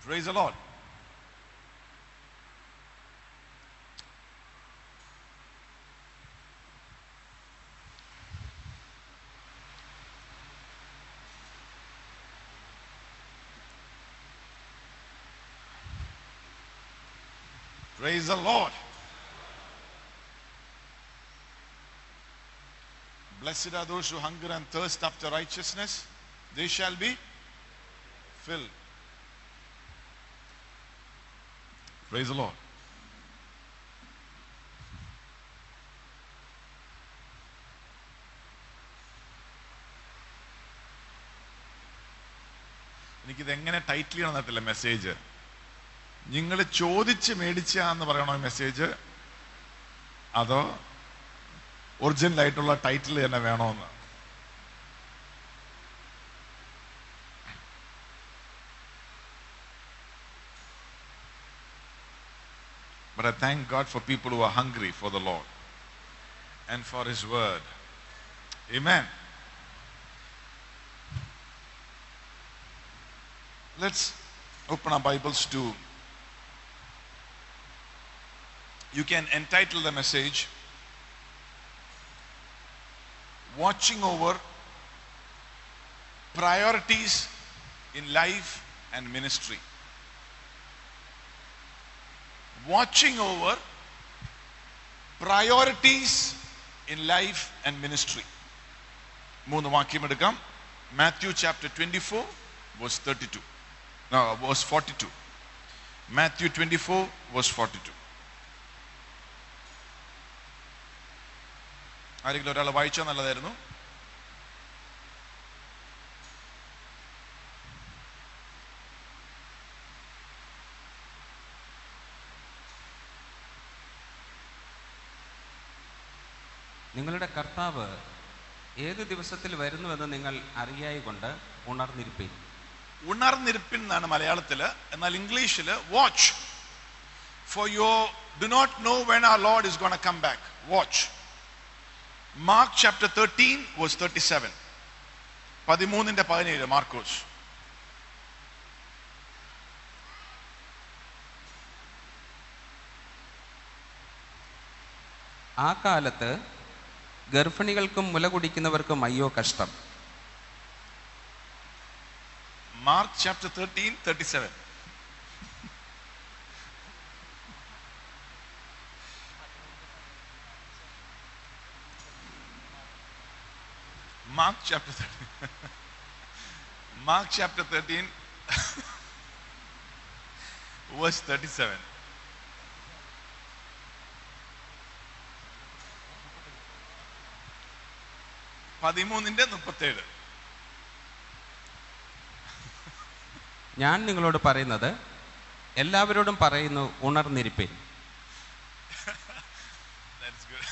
Praise the Lord. Praise the Lord. Blessed are those who hunger and thirst after righteousness, they shall be filled. Praise the Lord. എനിക്കിത് എങ്ങനെ title ചെയ്യണം എന്നറിയില്ല message നിങ്ങൾ ചോദിച്ച് മേടിച്ചാന്ന് പറയണോ message അതോ original ആയിട്ടുള്ള ടൈറ്റിൽ തന്നെ വേണോന്ന് But I thank God for people who are hungry for the Lord and for His word. Amen. Let's open our Bibles to. You can entitle the message Watching Over Priorities in Life and Ministry. Watching over priorities in life and ministry. മൂന്ന് വാക്യം എടുക്കാം Matthew chapter twenty four verse thirty two verse forty two Matthew twenty four verse forty two ആരെങ്കിലും ഒരാൾ വായിച്ചാൽ നല്ലതായിരുന്നു നിങ്ങളുടെ കർത്താവ് ഏത് ദിവസത്തിൽ വരുന്നുവെന്ന് നിങ്ങൾ അറിയായികൊണ്ട് ഉണർന്നിരിപ്പിൻ ഉണർന്നിരിപ്പിൻ എന്നാണ് മലയാളത്തില് എന്നാൽ ഇംഗ്ലീഷിൽ watch for you do not know when our lord is gone come back watch Mark chapter thirteen verse thirty seven പതിമൂന്നിന്റെ പതിനേഴ് മാർക്കോസ് ആ കാലത്ത് ഗർഭിണികൾക്കും മുല കുടിക്കുന്നവർക്കും അയ്യോ കഷ്ടം Mark chapter thirteen thirty seven Mark chapter 13. Mark chapter 13, verse 37. പതിമൂന്നിന്റെ മുപ്പത്തേഴ് ഞാൻ നിങ്ങളോട് പറയുന്നത് എല്ലാവരോടും പറയുന്നു ഉണർന്നിരിപ്പിൻ That's good.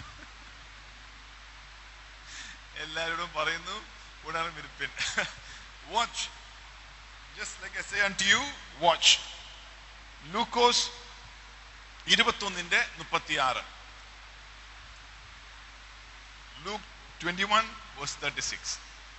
എല്ലാവരോടും പറയുന്നു ഉണർന്നിരിപ്പിൻ watch just like I say unto you watch ലൂക്കോസ് ഇരുപത്തൊന്നിന്റെ മുപ്പത്തിയാറ് Luke twenty one verse thirty six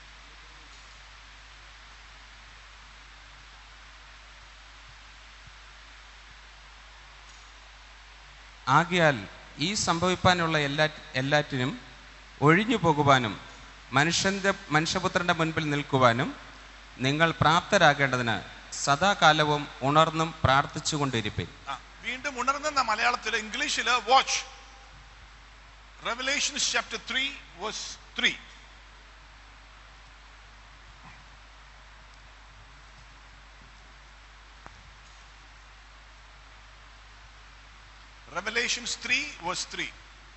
ആകയാൽ ഈ സംഭവിപ്പാനുള്ള എല്ലാ എല്ലാറ്റിനും ഒഴിഞ്ഞു പോകുവാനും മനുഷ്യന്റെ മനുഷ്യപുത്രന്റെ മുൻപിൽ നിൽക്കുവാനും നിങ്ങൾ പ്രാപ്തരാകേണ്ടതിന് സദാകാലവും ഉണർന്നും പ്രാർത്ഥിച്ചുകൊണ്ടിരിപ്പിൻ ആ, വീണ്ടും ഉണർന്ന മലയാളത്തിൽ ഇംഗ്ലീഷില് watch Revelation chapter three verse three Revelations 3 verse 3.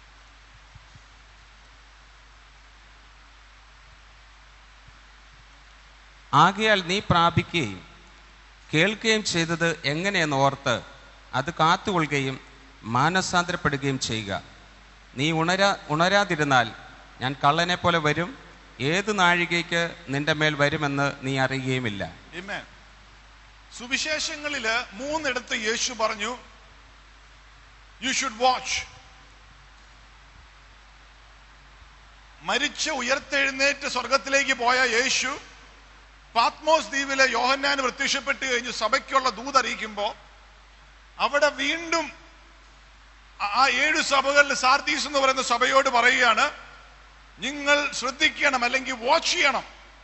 ആകയാൽ നീ പ്രാപിക്കുകയും കേൾക്കുകയും ചെയ്തത് എങ്ങനെയെന്ന് ഓർത്ത് അത് കാത്തുകൊള്ളുകയും മാനസാന്തരപ്പെടുകയും ചെയ്യുക നീ ഉണരാ ഉണരാതിരുന്നാൽ ഞാൻ കള്ളനെ പോലെ വരും ഏത് നാഴികയ്ക്ക് നിന്റെ മേൽ വരുമെന്ന് നീ അറിയുകയുമില്ല Amen. സുവിശേഷങ്ങളില് മൂന്നിടത്ത് യേശു പറഞ്ഞു യു ഷുഡ് വാച്ച് മരിച്ച് ഉയർത്തെഴുന്നേറ്റ് സ്വർഗത്തിലേക്ക് പോയ യേശു പാത്മോസ് ദ്വീപിലെ യോഹന്നാന് പ്രത്യക്ഷപ്പെട്ട് കഴിഞ്ഞ് സഭയ്ക്കുള്ള ദൂത് അറിയിക്കുമ്പോൾ അവിടെ വീണ്ടും ആ- ആ ഏഴു സഭകളിൽ സാർദീസ് എന്ന് പറയുന്ന സഭയോട് പറയുകയാണ് നിങ്ങൾ ശ്രദ്ധിക്കണം അല്ലെങ്കിൽ വാച്ച് ചെയ്യണം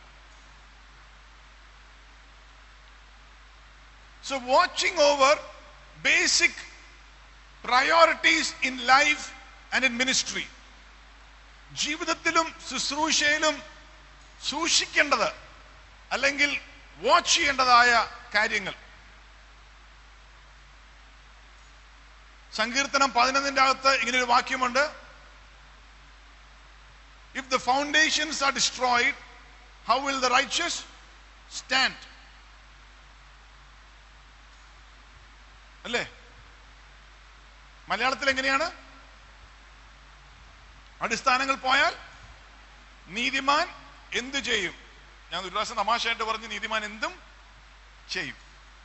so watching over basic priorities in life and in ministry ജീവിതത്തിലും ശുശ്രൂഷയിലും സൂക്ഷിക്കേണ്ടത് അല്ലെങ്കിൽ വാച്ച് ചെയ്യേണ്ടതായ കാര്യങ്ങൾ സങ്കീർത്തനം പതിനൊന്നിന്റെ അകത്ത് ഇങ്ങനെ ഒരു വാക്യമുണ്ട് if the foundations are destroyed how will the riches stand അല്ലേ മലയാളത്തിൽ എങ്ങനെയാണ് അടിസ്ഥാനങ്ങൾ പോയാൽ നീതിമാൻ എന്തു ചെയ്യും ഞാൻ ഒരു പ്രാവശ്യം തമാശയായിട്ട് പറഞ്ഞു നീതിമാൻ എന്തും ചെയ്യും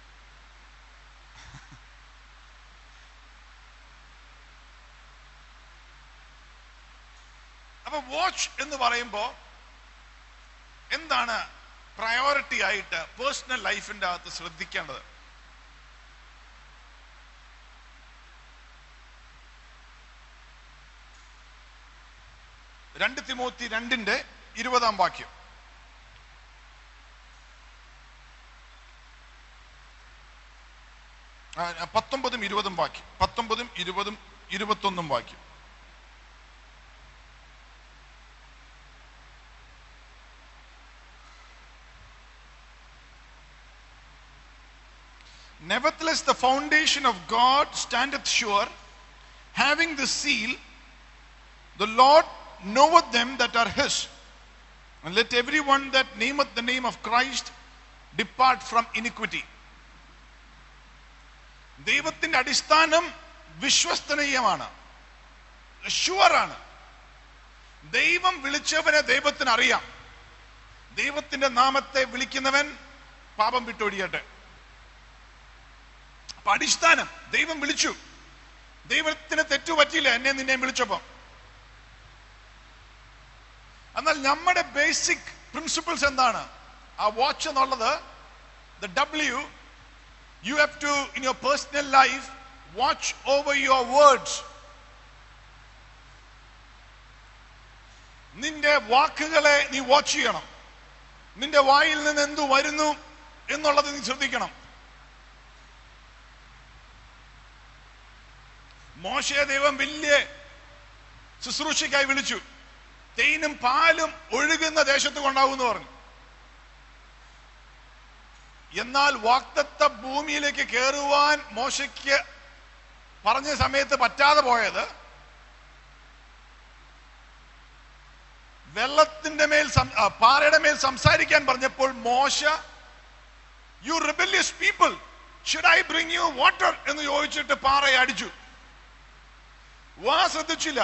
അപ്പൊ വാച്ച് എന്ന് പറയുമ്പോ എന്താണ് പ്രയോറിറ്റി ആയിട്ട് പേഴ്സണൽ ലൈഫിന്റെ അകത്ത് ശ്രദ്ധിക്കേണ്ടത് രണ്ട് തിമോത്തി രണ്ടിന്റെ ഇരുപതാം വാക്യം ആ, പത്തൊമ്പതും ഇരുപതും വാക്യം പത്തൊമ്പതും ഇരുപതും ഇരുപത്തൊന്നും വാക്യം Nevertheless, the foundation of God standeth sure, having the seal, the Lord knoweth them that are his. And let everyone that nameth the name of Christ depart from iniquity. ദൈവത്തിന്റെ അടിസ്ഥാനം വിശ്വസ്തനീയമാണ് ഷുവറാണ് ദൈവം വിളിച്ചവനെ ദൈവത്തിന് അറിയാം ദൈവത്തിന്റെ നാമത്തെ വിളിക്കുന്നവൻ പാപം വിട്ടൊഴിയട്ടെ അപ്പൊ അടിസ്ഥാനം ദൈവം വിളിച്ചു ദൈവത്തിന് തെറ്റു പറ്റിയില്ല എന്നെ നിന്നെ വിളിച്ചപ്പോ എന്നാൽ നമ്മുടെ ബേസിക് പ്രിൻസിപ്പിൾസ് എന്താണ് ആ വാച്ച് എന്നുള്ളത് the W you have to in your personal life watch over your words നിന്റെ വാക്കുകളെ നീ വാച്ച് ചെയ്യണം നിന്റെ വായിൽ നിന്ന് എന്തു വരുന്നു എന്നുള്ളത് നീ ശ്രദ്ധിക്കണം മോശയെ ദൈവം വലിയ ശുശ്രൂഷയ്ക്കായി വിളിച്ചു തേനും പാലും ഒഴുകുന്ന ദേശത്ത് കൊണ്ടാവും എന്ന് പറഞ്ഞു എന്നാൽ വാക്തത്വ ഭൂമിയിലേക്ക് കയറുവാൻ മോശയ്ക്ക് പറഞ്ഞ സമയത്ത് പറ്റാതെ പോയത് വെള്ളത്തിന്റെ മേൽ സം- ആ, പാറയുടെ മേൽ സംസാരിക്കാൻ പറഞ്ഞപ്പോൾ മോശ you rebellious people should I bring you water എന്ന് ചോദിച്ചിട്ട് പാറയെ അടിച്ചു വാ ശ്രദ്ധിച്ചില്ല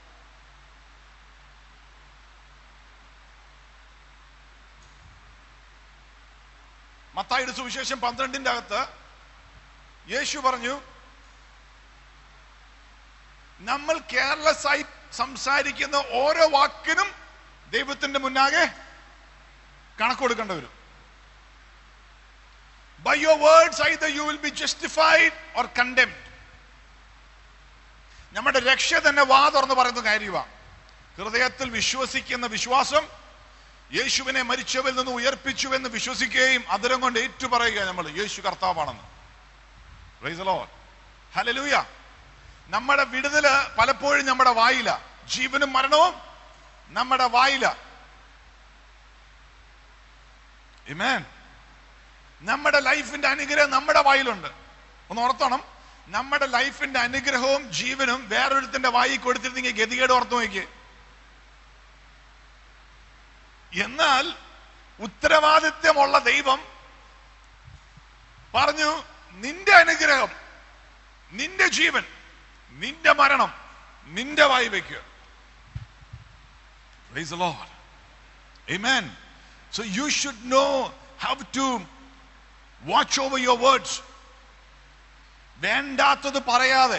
മത്തായിയുടെ സുവിശേഷം പന്ത്രണ്ടിന്റെ അകത്ത് യേശു പറഞ്ഞു നമ്മൾ കെയർലെസ് ആയി സംസാരിക്കുന്ന ഓരോ വാക്കിനും ദൈവത്തിന്റെ മുന്നാകെ കണക്ക് കൊടുക്കേണ്ടി വരും by your words either you will be justified or condemned നമ്മുടെ രക്ഷ തന്നെ വാ തുറന്ന് പറയുന്ന കാര്യമാണ് ഹൃദയത്തിൽ വിശ്വസിക്കുന്ന വിശ്വാസം യേശുവിനെ മരിച്ചവരിൽ നിന്ന് ഉയർപ്പിച്ചുവെന്ന് വിശ്വസിക്കുകയും അതിരം കൊണ്ട് ഏറ്റുപറയുക നമ്മൾ യേശു കർത്താവാണെന്ന് Praise the Lord. Hallelujah. നമ്മുടെ വിടുതല് പലപ്പോഴും നമ്മുടെ വായില ജീവനും മരണവും നമ്മുടെ വായില Amen. നമ്മുടെ ലൈഫിന്റെ അനുഗ്രഹം നമ്മുടെ വായിലുണ്ട് ഒന്ന് ഓർത്തോണം നമ്മുടെ ലൈഫിന്റെ അനുഗ്രഹവും ജീവനും വേറൊരുത്തിന്റെ വായി കൊടുത്തിരുന്നെങ്കിൽ ഗതികേട് ഓർത്തു നോക്കിയേ എന്നാൽ ഉത്തരവാദിത്വമുള്ള ദൈവം പറഞ്ഞു നിന്റെ അനുഗ്രഹം നിന്റെ ജീവൻ നിന്റെ മരണം നിന്റെ വായി വയ്ക്കുക Praise the Lord. Amen. So you should know how to watch over your words. വേണ്ടാത്തത് പറയാതെ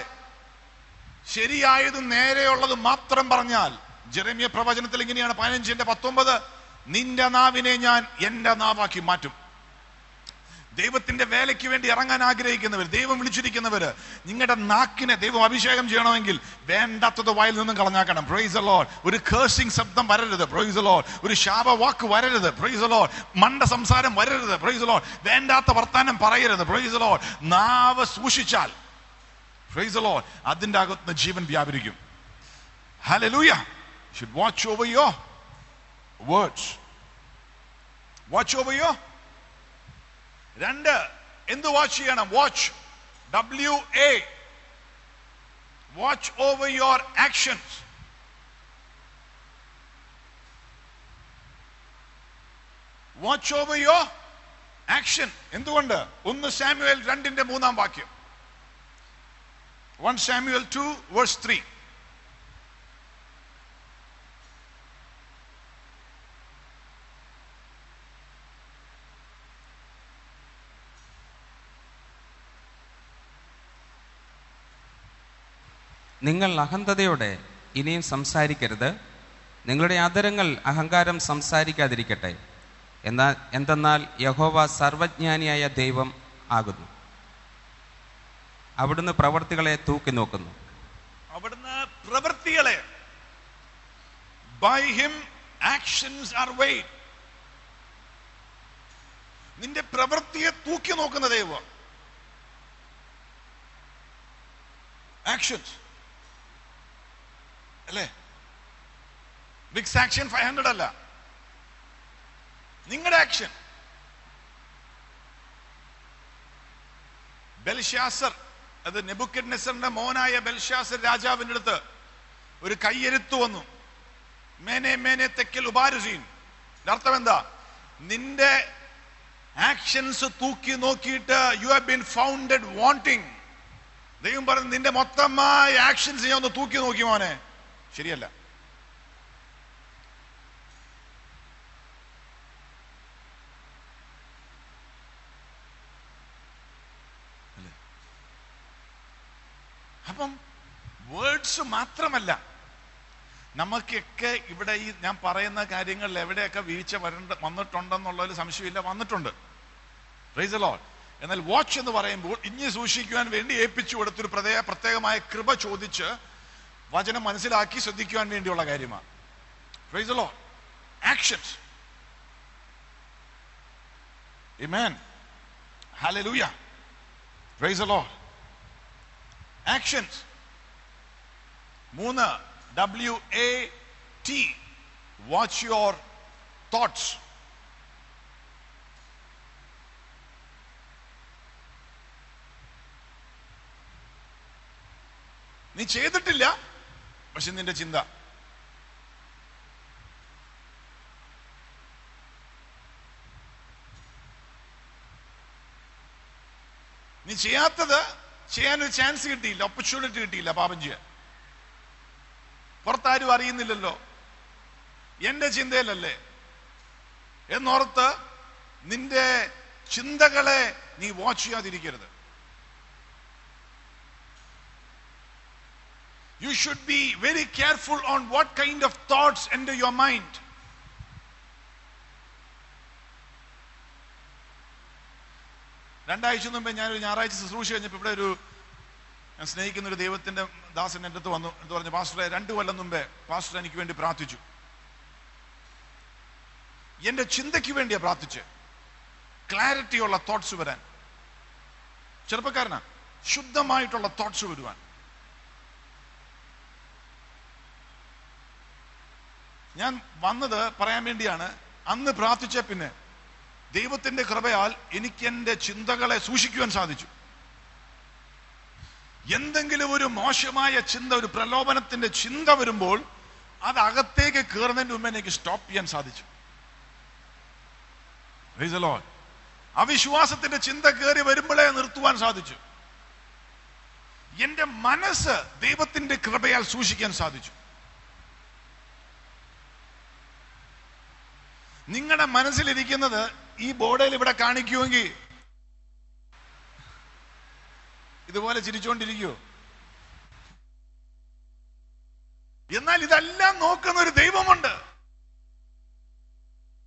ശരിയായതും നേരെയുള്ളതും മാത്രം പറഞ്ഞാൽ ജെറമിയ പ്രവചനത്തിൽ ഇങ്ങനെയാണ് പതിനഞ്ചിന്റെ പത്തൊമ്പത് നിന്റെ നാവിനെ ഞാൻ എന്റെ നാവാക്കി മാറ്റും ദൈവത്തിന്റെ വേലയ്ക്ക് വേണ്ടി ഇറങ്ങാൻ ആഗ്രഹിക്കുന്നവർ ദൈവം വിളിച്ചിരിക്കുന്നവര് നിങ്ങളുടെ നാക്കിനെ ദൈവം അഭിഷേകം ചെയ്യണമെങ്കിൽ വേണ്ടാത്തത് വായിൽ നിന്നും കളഞ്ഞാക്കണം പ്രൊയ്സ് ലോഡ് ഒരു കേഴ്സിംഗ് ശബ്ദം വരരുത് പ്രൊയ്സ് ലോഡ് ഒരു ശാപ വാക്ക് വരരുത് പ്രൊയ്സ് ലോഡ് മണ്ട സംസാരം വരരുത് പ്രൊയ്സ് ലോഡ് വേണ്ടാത്ത വർത്താനം പറയരുത് പ്രൊയ്സ് ലോഡ് നാവ് സൂക്ഷിച്ചാൽ പ്രൊയ്സ് ലോഡ് അതിന്റെ അകത്ത് ജീവൻ വ്യാപരിക്കും Hallelujah. You should watch over your words. Watch over your രണ്ട് എന്ത് വാച്ച് ചെയ്യണം watch W A watch over your actions watch over your action എന്തുകൊണ്ട് ഒന്ന് സാമുവൽ രണ്ടിന്റെ മൂന്നാം വാക്യം one Samuel two verse three നിങ്ങൾ അഹന്തതയോടെ ഇനിയും സംസാരിക്കരുത് നിങ്ങളുടെ അതരങ്ങൾ അഹങ്കാരം സംസാരിക്കാതിരിക്കട്ടെ എന്നാൽ എന്തെന്നാൽ യഹോവ സർവജ്ഞാനിയായ ദൈവം ആകുന്നു അവിടുന്ന് പ്രവർത്തികളെ തൂക്കി നോക്കുന്നു അവിടുന്ന് പ്രവൃത്തികളെ by him actions are weighed നിന്റെ പ്രവൃത്തിയെ തൂക്കി നോക്കുന്ന ദൈവം ആക്ഷൻസ് അല്ലേ ബിഗ് ആക്ഷൻ ഫൈവ് ഹൺഡ്രഡ് അല്ല നിങ്ങളുടെ ആക്ഷൻ ബെൽഷാസർ അത് നെബുക്കറ്റ് നെസറിന്റെ മോനായ ബെൽഷാസർ രാജാവിന്റെ അടുത്ത് ഒരു കയ്യെരുത്ത് വന്നു മേനെ മേനെ തെക്കൽ ഉപാരുസീൻ അർത്ഥം എന്താ നിന്റെ ആക്ഷൻസ് തൂക്കി നോക്കിയിട്ട് you have been founded wanting ദൈവം പറഞ്ഞു നിന്റെ മൊത്തമായ ആക്ഷൻസ് ഞാൻ ഒന്ന് തൂക്കി നോക്കി മോനെ ശരിയല്ല അല്ലേ? അപ്പം വേർഡ്സ് മാത്രമല്ല നമുക്കൊക്കെ ഇവിടെ ഈ ഞാൻ പറയുന്ന കാര്യങ്ങളിൽ എവിടെയൊക്കെ വീഴ്ച വരണ്ട വന്നിട്ടുണ്ടെന്നുള്ളതിൽ സംശയമില്ല വന്നിട്ടുണ്ട് Praise the Lord. എന്നാൽ വാച്ച് എന്ന് പറയുമ്പോൾ ഇനി സൂക്ഷിക്കുവാൻ വേണ്ടി ഏൽപ്പിച്ചു കൊടുത്തൊരു പ്രത്യേക പ്രത്യേകമായ കൃപ ചോദിച്ച് വചനം മനസ്സിലാക്കി ശ്രദ്ധിക്കുവാൻ വേണ്ടിയുള്ള കാര്യമാണ് Praise the Lord. Actions. Amen. Hallelujah. Praise the Lord. Actions. മൂന്ന് W A T watch your thoughts നീ ചെയ്തിട്ടില്ല പക്ഷെ നിന്റെ ചിന്ത നീ ചെയ്യാത്തത് ചെയ്യാനൊരു ചാൻസ് കിട്ടിയില്ല ഓപ്പർച്യൂണിറ്റി കിട്ടിയില്ല പാപം ചെയ്യാൻ പുറത്താരും അറിയുന്നില്ലല്ലോ എന്റെ ചിന്തയിലല്ലേ എന്നോർത്ത് നിന്റെ ചിന്തകളെ നീ വാച്ച് ചെയ്യാതിരിക്കരുത് You should be very careful on what kind of thoughts enter your mind. രണ്ടാഴ്ച മുമ്പേ ഞാനൊരു ഞായറാഴ്ച ശുശ്രൂഷ കഴിഞ്ഞപ്പോൾ ഇവിടെ ഒരു ഞാൻ സ്നേഹിക്കുന്ന ഒരു ദൈവത്തിന്റെ ദാസൻ എൻ്റെ അടുത്ത് വന്നു എന്ന് പറഞ്ഞു പാസ്റ്ററെ രണ്ടു കൊല്ലം മുമ്പേ പാസ്റ്റർ എനിക്ക് വേണ്ടി പ്രാർത്ഥിച്ചു എന്റെ ചിന്തയ്ക്ക് വേണ്ടിയാ പ്രാർത്ഥിച്ച് ക്ലാരിറ്റി ഉള്ള തോട്ട്സ് വരാൻ ചെറുപ്പക്കാരനാ ശുദ്ധമായിട്ടുള്ള തോട്ട്സ് വരുവാൻ ഞാൻ വന്നത് പറയാൻ വേണ്ടിയാണ് അന്ന് പ്രാർത്ഥിച്ച പിന്നെ ദൈവത്തിന്റെ കൃപയാൽ എനിക്ക് എന്റെ ചിന്തകളെ സൂക്ഷിക്കുവാൻ സാധിച്ചു എന്തെങ്കിലും ഒരു മോശമായ ചിന്ത ഒരു പ്രലോഭനത്തിന്റെ ചിന്ത വരുമ്പോൾ അത് അകത്തേക്ക് കയറുന്നതിന് മുമ്പ് എനിക്ക് സ്റ്റോപ്പ് ചെയ്യാൻ സാധിച്ചു Praise the Lord. അവിശ്വാസത്തിന്റെ ചിന്ത കയറി വരുമ്പോഴേ നിർത്തുവാൻ സാധിച്ചു എന്റെ മനസ്സ് ദൈവത്തിന്റെ കൃപയാൽ സൂക്ഷിക്കാൻ സാധിച്ചു നിങ്ങളുടെ മനസ്സിലിരിക്കുന്നത് ഈ ബോർഡിൽ ഇവിടെ കാണിക്കുമെങ്കിൽ ഇതുപോലെ ചിരിച്ചുകൊണ്ടിരിക്കുവോ എന്നാൽ ഇതെല്ലാം നോക്കുന്ന ഒരു ദൈവമുണ്ട്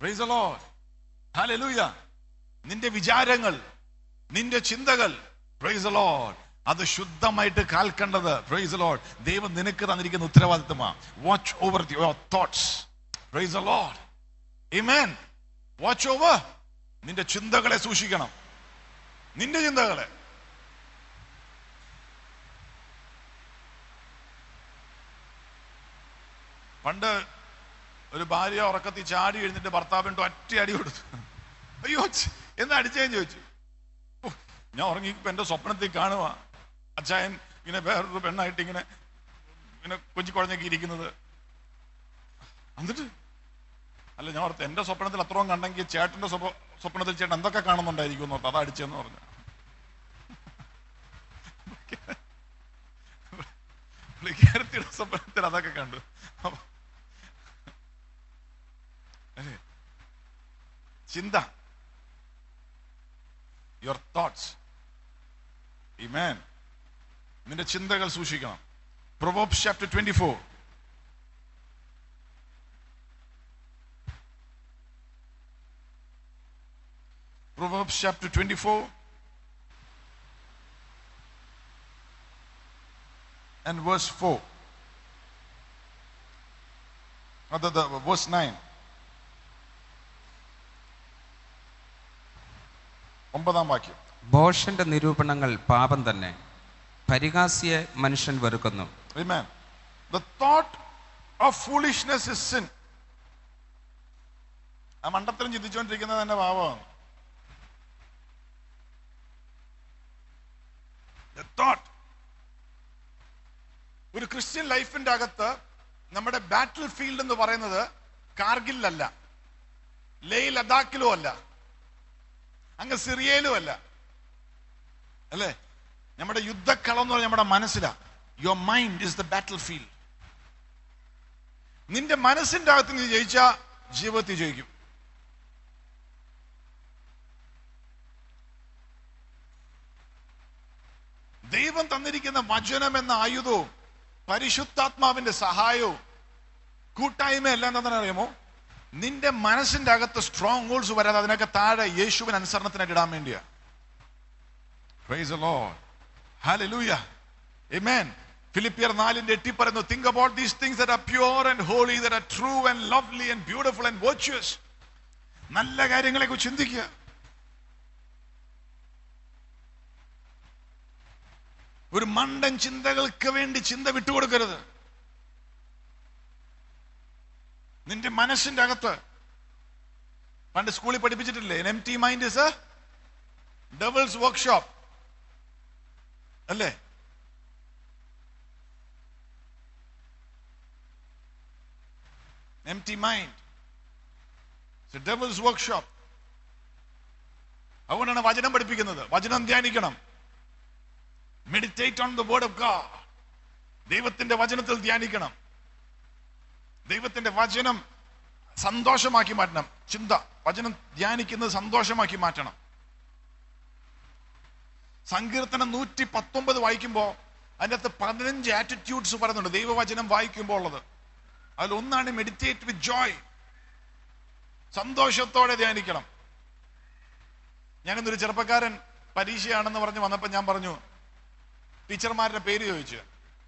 Praise the Lord. Hallelujah. നിന്റെ വിചാരങ്ങൾ നിന്റെ ചിന്തകൾ പ്രൈസ് the Lord അത് ശുദ്ധമായിട്ട് കാൽക്കേണ്ടത് പ്രൈസ് the Lord ദൈവം നിനക്ക് തന്നിരിക്കുന്ന ഉത്തരവാദിത്തമാ watch over your thoughts praise the Lord Amen. Watch over നിന്റെ ചിന്തകളെ സൂക്ഷിക്കണം നിന്റെ ചിന്തകളെ പണ്ട് ഒരു ഭാര്യ ഉറക്കത്തിൽ ചാടി എഴുന്നിട്ട് ഭർത്താവിൻ്റെ ഒറ്റ അടി കൊടുത്തു അയ്യോ ഛ്, എന്ന് അടിച്ചേന്ന് ചോദിച്ചു "ഉഫ്, ഞാൻ ഉറങ്ങി ഇപ്പൊ എന്റെ സ്വപ്നത്തിൽ കാണുക അച്ചായൻ ഇങ്ങനെ വേറൊരു പെണ്ണായിട്ട് ഇങ്ങനെ ഇങ്ങനെ കൊഞ്ചി കുഴഞ്ഞൊക്കെ ഇരിക്കുന്നത് എന്നിട്ട് അല്ല ഞാൻ ഓർത്ത് എന്റെ സ്വപ്നത്തിൽ അത്രയും കണ്ടെങ്കിൽ ചേട്ടന്റെ സ്വപ്ന- സ്വപ്നത്തിൽ ചേട്ടൻ എന്തൊക്കെ കാണുന്നുണ്ടായിരിക്കും എന്ന് ഓർത്ത് അതാ അടിച്ചെന്ന് പറഞ്ഞു പുള്ളിക്കാരത്തിയുടെ സ്വപ്നത്തിൽ അതൊക്കെ കണ്ടു അപ്പൊ അല്ലേ? ചിന്ത യുവർ തോട്ട്സ് Amen. നിന്റെ ചിന്തകൾ സൂക്ഷിക്കണം Proverbs chapter twenty four Proverbs chapter 24 and verse 4. Other the verse 9. ഒമ്പതാം വാക്യം ഭോഷന്റെ നിരൂപണങ്ങൾ പാപം തന്നെ പരിഹാസിയെ മനുഷ്യൻ വെറുക്കുന്നു Amen. The thought of foolishness is sin. ആ മണ്ടത്തരം ചിന്തിച്ചുകൊണ്ടിരിക്കുന്നത് തന്നെ പാപമാണ് The thought. ഒരു ക്രിസ്ത്യൻ ലൈഫിന്റെ അകത്ത് നമ്മുടെ ബാറ്റിൽ ഫീൽഡ് എന്ന് പറയുന്നത് കാർഗിലല്ല ലേ ലഡാക്കിലും അല്ല അങ്ങ് സിറിയയിലും അല്ല അല്ലേ നമ്മുടെ യുദ്ധക്കളം എന്ന് പറഞ്ഞാൽ നമ്മുടെ മനസ്സിലാ your mind is the battlefield നിന്റെ മനസ്സിന്റെ അകത്ത് നീ ജയിച്ച ജീവിതത്തിൽ ജയിക്കും ദൈവം തന്നിരിക്കുന്ന വചനം എന്ന ആയുധവും പരിശുദ്ധാത്മാവിന്റെ സഹായവും കൂട്ടായ്മ എല്ലാം എന്താണെന്ന് അറിയാമോ നിന്റെ മനസ്സിന്റെ അകത്ത് സ്ട്രോങ് ഹോൾസ് വരാതെ അതിനൊക്കെ താഴെ യേശുവിന് അനുസരണത്തിനായിട്ട് ഇടാൻ വേണ്ടിയാ Praise the Lord. Hallelujah. Amen. ഫിലിപ്പിയർ നാലിന്റെ എട്ടി പറയുന്നു think about these things that are pure and holy that are true and lovely and beautiful and virtuous നല്ല കാര്യങ്ങളെ കുറിച്ച് ചിന്തിക്കുക ഒരു മണ്ടൻ ചിന്തകൾക്ക് വേണ്ടി ചിന്ത വിട്ടുകൊടുക്കരുത് നിന്റെ മനസ്സിന്റെ അകത്ത് പണ്ട് സ്കൂളിൽ പഠിപ്പിച്ചിട്ടില്ലേ empty mind is a devil's workshop അല്ലേ empty mind. It's a devil's workshop. അതുകൊണ്ടാണ് വചനം പഠിപ്പിക്കുന്നത് വചനം ധ്യാനിക്കണം meditate on the word of God ദൈവത്തിന്റെ വചനത്തിൽ ധ്യാനിക്കണം ദൈവത്തിന്റെ വചനം സന്തോഷമാക്കി മാറ്റണം ചിന്ത വചനം ധ്യാനിക്കുന്നത് സന്തോഷമാക്കി മാറ്റണം സങ്കീർത്തനം നൂറ്റി പത്തൊമ്പത് വായിക്കുമ്പോൾ അതിനകത്ത് പതിനഞ്ച് ആറ്റിറ്റ്യൂഡ്സ് പറയുന്നുണ്ട് ദൈവവചനം വായിക്കുമ്പോൾ ഉള്ളത് അതിലൊന്നാണ് മെഡിറ്റേറ്റ് വിത്ത് ജോയ് സന്തോഷത്തോടെ ധ്യാനിക്കണം ഞാനിന്നൊരു ചെറുപ്പക്കാരൻ പരീക്ഷയാണെന്ന് പറഞ്ഞ് വന്നപ്പോൾ ഞാൻ പറഞ്ഞു ടീച്ചർമാരുടെ പേര് ചോദിച്ചു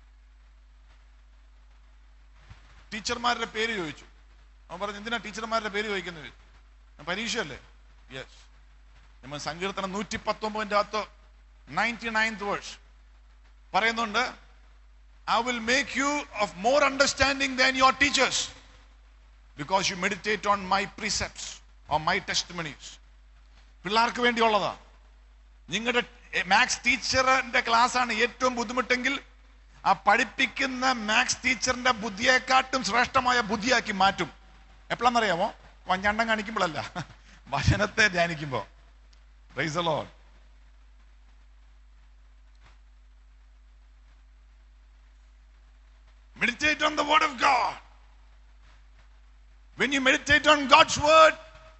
ടീച്ചർമാരുടെ പേര് ചോദിച്ചു അവൻ പറഞ്ഞു എന്തിനാ ടീച്ചർമാരുടെ പേര് ചോദിക്കുന്നത് ചോദിച്ചു. ഞാൻ പരീക്ഷയല്ലേ യെസ് നമ്മൾ സങ്കീർത്തനം നൂറ്റി പത്തൊമ്പതിൻ്റെ അകത്ത് നയൻറ്റി നയൻത് വേഴ്സ് പറയുന്നുണ്ട് I will make you of more understanding than your teachers because you meditate on my precepts or my testimonies. പിള്ളേർക്ക് വേണ്ടിയുള്ളതാ നിങ്ങളുടെ മാത്സ് ടീച്ചറിന്റെ ക്ലാസ് ആണ് ഏറ്റവും ബുദ്ധിമുട്ടെങ്കിൽ ആ പഠിപ്പിക്കുന്ന മാത്സ് ടീച്ചറിന്റെ ബുദ്ധിയെക്കാട്ടും ശ്രേഷ്ഠമായ ബുദ്ധിയാക്കി മാറ്റും എപ്പോഴാണെന്നറിയാമോ വഞ്ഞണ്ടം കാണിക്കുമ്പോഴല്ല വചനത്തെ ധ്യാനിക്കുമ്പോ Praise the Lord. Meditate on the word of God. When you meditate on God's word,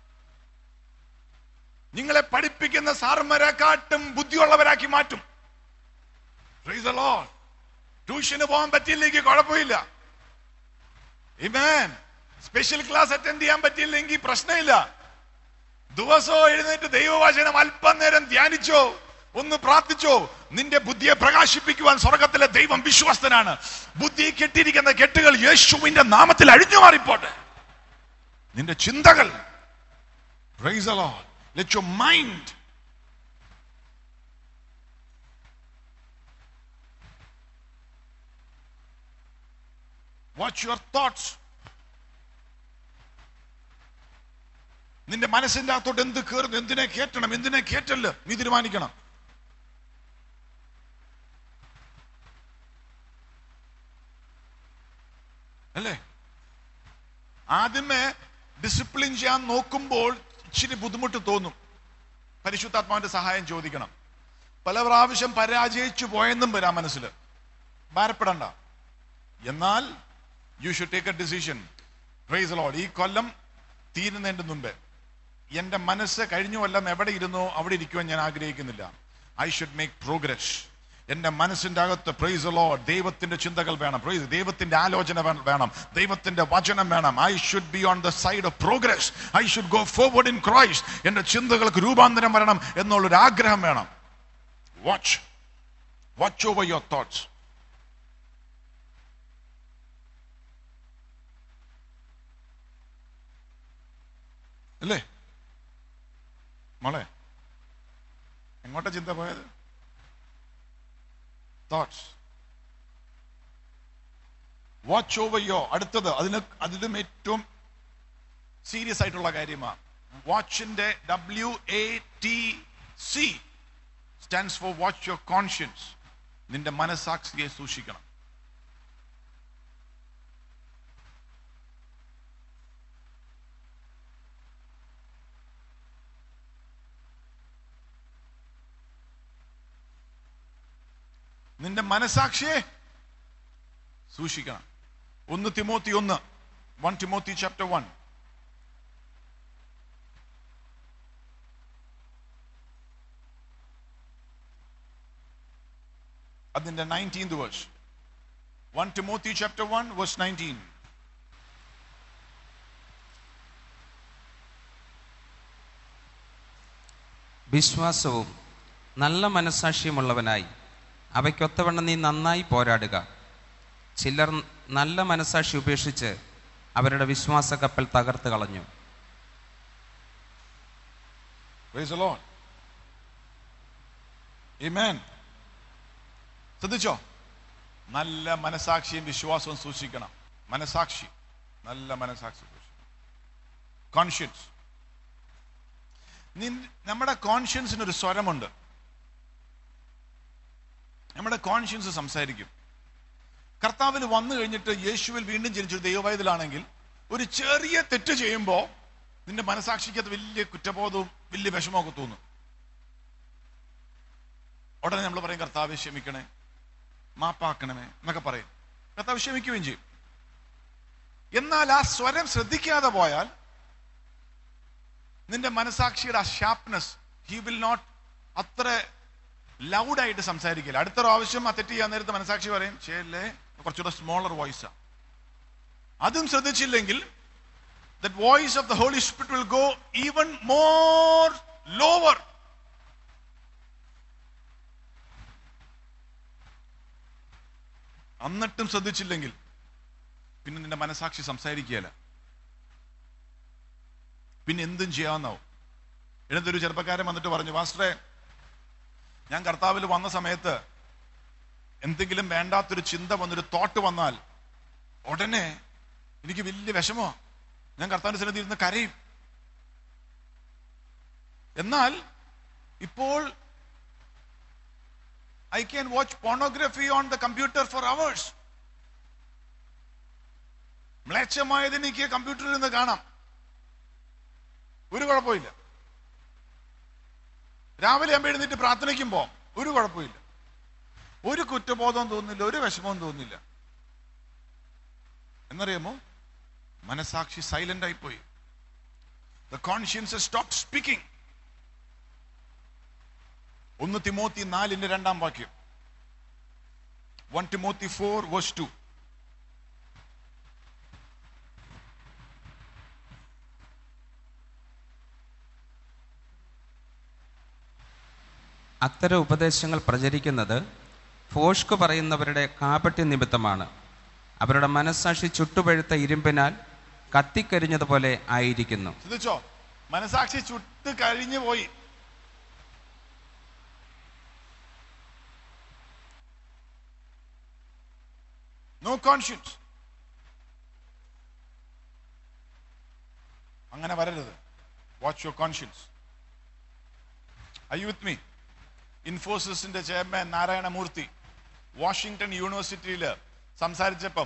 നിങ്ങളെ പഠിപ്പിക്കുന്ന സാർമാരെക്കാട്ടും ബുദ്ധിയുള്ളവരാക്കി മാറ്റും Praise the Lord. ട്യൂഷന് പോകാൻ പറ്റിയില്ലെങ്കിൽ കുഴപ്പമില്ല Amen. സ്പെഷ്യൽ ക്ലാസ് അറ്റൻഡ് ചെയ്യാൻ പറ്റിയില്ലെങ്കിൽ പ്രശ്നമില്ല ദിവസവും എഴുന്നേറ്റ് ദൈവവചനം അല്പം നേരം ധ്യാനിച്ചോ ഒന്ന് പ്രാർത്ഥിച്ചോ നിന്റെ ബുദ്ധിയെ പ്രകാശിപ്പിക്കുവാൻ സ്വർഗത്തിലെ ദൈവം വിശ്വസ്തനാണ് ബുദ്ധി കെട്ടിയിരിക്കുന്ന കെട്ടുകൾ യേശുവിന്റെ നാമത്തിൽ അഴിഞ്ഞു മാറിപ്പോട്ടെ നിന്റെ ചിന്തകൾ Praise the Lord. Let your mind watch your thoughts. നിന്റെ മനസ്സിന്റെ അകത്തോട്ട് എന്ത് കയറുന്നു എന്തിനെ കേറ്റണം എന്തിനെ കേറ്റല്ല നീ തീരുമാനിക്കണം അല്ലേ ആദ്യമേ ഡിസിപ്ലിൻ ചെയ്യാൻ നോക്കുമ്പോൾ ഇച്ചിരി ബുദ്ധിമുട്ട് തോന്നും പരിശുദ്ധാത്മാവിന്റെ സഹായം ചോദിക്കണം പല പ്രാവശ്യം പരാജയിച്ചു പോയെന്നും വരാം മനസ്സിൽ ഭാരപ്പെടണ്ട എന്നാൽ you should take a decision praise Lord ഈ കൊല്ലം തീരുന്നതിന്റെ മുമ്പേ എന്റെ മനസ്സ് കഴിഞ്ഞ കൊല്ലം എവിടെ ഇരുന്നോ അവിടെ ഇരിക്കുവാൻ ഞാൻ ആഗ്രഹിക്കുന്നില്ല ഐ ഷുഡ് മേക്ക് പ്രോഗ്രസ് എന്റെ മനസ്സിന്റെ അകത്ത് പ്രൈസ് ലോ ദൈവത്തിന്റെ ചിന്തകൾ വേണം പ്രൈസ് ദൈവത്തിന്റെ ആലോചന വേ- വേണം ദൈവത്തിന്റെ വചനം വേണം I should be on the side of progress I should go forward in Christ എന്റെ ചിന്തകൾക്ക് രൂപാന്തരം വരണം എന്നുള്ളൊരു ആഗ്രഹം വേണം watch watch over your thoughts അല്ലേ മോളെ എങ്ങോട്ടാ ചിന്ത പോയത് തോട്ട്സ് വാച്ച് ഓവർ യോ അടുത്തത് അതിന് അതിലും ഏറ്റവും സീരിയസ് ആയിട്ടുള്ള കാര്യമാണ് വാച്ചിന്റെ W A T C stands for watch your conscience നിന്റെ മനസാക്ഷിയെ സൂക്ഷിക്കണം നിന്റെ മനസാക്ഷിയെ സൂക്ഷിക്കണം ഒന്ന് തിമോത്തി ഒന്ന് വൺ തിമോത്തി ചാപ്റ്റർ വൺ അതിന്റെ nineteenth verse one Timothy chapter one verse nineteen വിശ്വാസവും നല്ല മനസാക്ഷിയുമുള്ളവനായി അവയ്ക്കൊത്തവണ്ണം നീ നന്നായി പോരാടുക ചിലർ നല്ല മനസാക്ഷി ഉപേക്ഷിച്ച് അവരുടെ വിശ്വാസ കപ്പൽ തകർത്ത് കളഞ്ഞു Praise the Lord. Amen. ശ്രദ്ധിച്ചോ നല്ല മനസാക്ഷിയും വിശ്വാസവും സൂക്ഷിക്കണം മനസാക്ഷി നല്ല മനസാക്ഷി സൂക്ഷിക്കണം കോൺഷ്യൻസ് നമ്മുടെ കോൺഷ്യൻസിന് ഒരു സ്വരമുണ്ട് നമ്മുടെ കോൺഷ്യൻസ് സംസാരിക്കും കർത്താവിൽ വന്നു കഴിഞ്ഞിട്ട് യേശുവിൽ വീണ്ടും ജനിച്ചൊരു ദൈവവയതിലാണെങ്കിൽ ഒരു ചെറിയ തെറ്റ് ചെയ്യുമ്പോൾ നിന്റെ മനസാക്ഷിക്ക് അത് വലിയ കുറ്റബോധവും വലിയ വിഷമമൊക്കെ തോന്നും ഉടനെ നമ്മൾ പറയും കർത്താവ് ക്ഷമിക്കണേ മാപ്പാക്കണമേ എന്നൊക്കെ പറയും കർത്താവ് ക്ഷമിക്കുകയും ചെയ്യും എന്നാൽ ആ സ്വരം ശ്രദ്ധിക്കാതെ പോയാൽ നിന്റെ മനസാക്ഷിയുടെ ആ ഷാർപ്നെസ് ഹി വിൽ നോട്ട് അത്ര ലൗഡായിട്ട് സംസാരിക്കില്ല അടുത്ത പ്രാവശ്യം ആ തെറ്റ് ചെയ്യാൻ നേരത്തെ മനസാക്ഷി പറയും ചെയ്യല്ലേ കുറച്ചുകൂടെ സ്മോളർ വോയിസാ അതും ശ്രദ്ധിച്ചില്ലെങ്കിൽ that voice of the Holy Spirit will go even more lower. എന്നിട്ടും ശ്രദ്ധിച്ചില്ലെങ്കിൽ പിന്നെ നിന്റെ മനസാക്ഷി സംസാരിക്കുകയല്ല പിന്നെ എന്തും ചെയ്യാവുന്നാവും എന്നിട്ടൊരു ചെറുപ്പക്കാരൻ വന്നിട്ട് പറഞ്ഞു മാസ്റ്ററെ ഞാൻ കർത്താവിൽ വന്ന സമയത്ത് എന്തെങ്കിലും വേണ്ടാത്തൊരു ചിന്ത വന്നൊരു തോട്ട് വന്നാൽ ഉടനെ എനിക്ക് വലിയ വിഷമോ ഞാൻ കർത്താവിന്റെ സന്നിധി ഇരുന്ന് കരയും എന്നാൽ ഇപ്പോൾ I can watch pornography on the computer for hours മ്ലേച്ഛമായത് എനിക്ക് കമ്പ്യൂട്ടറിൽ നിന്ന് കാണാം ഒരു കുഴപ്പമില്ല രാവിലെ ആകുമ്പോൾ എഴുന്നേറ്റ് പ്രാർത്ഥനയ്ക്കുമ്പോൾ ഒരു കുഴപ്പമില്ല ഒരു കുറ്റബോധവും തോന്നുന്നില്ല ഒരു വിഷമവും തോന്നുന്നില്ല എന്നറിയാമോ മനസാക്ഷി സൈലന്റ് ആയിപ്പോയി ദ കോൺഷ്യൻസ് സ്റ്റോപ്പ് സ്പീക്കിംഗ് ഒന്ന് തിമോത്തി നാലിന്റെ രണ്ടാം വാക്യം one Timothy four verse two അത്തരം ഉപദേശങ്ങൾ പ്രചരിക്കുന്നത് ഫോഷ്ക് പറയുന്നവരുടെ കാപട്യ നിമിത്തമാണ് അവരുടെ മനസ്സാക്ഷി ചുട്ടുപഴുത്ത ഇരുമ്പിനാൽ കത്തിക്കരിഞ്ഞതുപോലെ ആയിരിക്കുന്നു ശ്രദ്ധിച്ചോ മനസാക്ഷി ചുട്ട് കഴിഞ്ഞു പോയി നോ കോൺഷ്യൻസ് അങ്ങനെ വരരുത് watch your conscience I with me ഇൻഫോസിസിന്റെ ചെയർമാൻ നാരായണമൂർത്തി വാഷിങ്ടൺ യൂണിവേഴ്സിറ്റിയിൽ സംസാരിച്ചപ്പം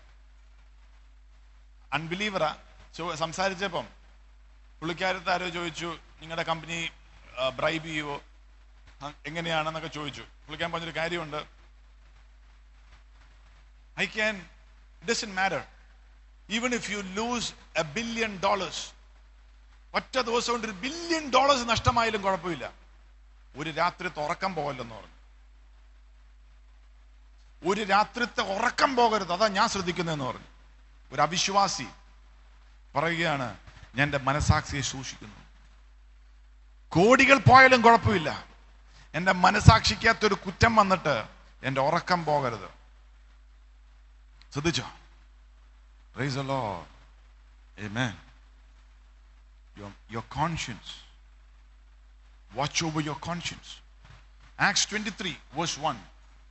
അൺബിലീവറാ ചോ- സംസാരിച്ചപ്പം പുള്ളിക്കാരത്ത് ആരോ ചോദിച്ചു നിങ്ങളുടെ കമ്പനി ബ്രൈബ് ചെയ്യുവോ അ- എങ്ങനെയാണെന്നൊക്കെ ചോദിച്ചു പുള്ളിക്കാൻ പറഞ്ഞൊരു കാര്യമുണ്ട് I can doesn't matter even if you lose a billion dollars ഒറ്റ ദിവസം കൊണ്ട് ഒരു ബില്യൺ ഡോളേഴ്സ് നഷ്ടമായാലും കുഴപ്പമില്ല ഒരു രാത്രിത്തെ ഉറക്കം പോകല്ലെന്ന് പറഞ്ഞു ഒരു രാത്രിത്തെ ഉറക്കം പോകരുത് അതാ ഞാൻ ശ്രദ്ധിക്കുന്നതെന്ന് പറഞ്ഞു ഒരു അവിശ്വാസി പറയുകയാണ് ഞാൻ എൻ്റെ മനസാക്ഷിയെ സൂക്ഷിക്കുന്നു കോടികൾ പോയാലും കുഴപ്പമില്ല എൻ്റെ മനസാക്ഷിക്കകത്തൊരു കുറ്റം വന്നിട്ട് എൻ്റെ ഉറക്കം പോകരുത് ശ്രദ്ധിച്ചോ Praise the Lord. Amen. Your, your conscience. Watch over your conscience. Acts 23, verse 1.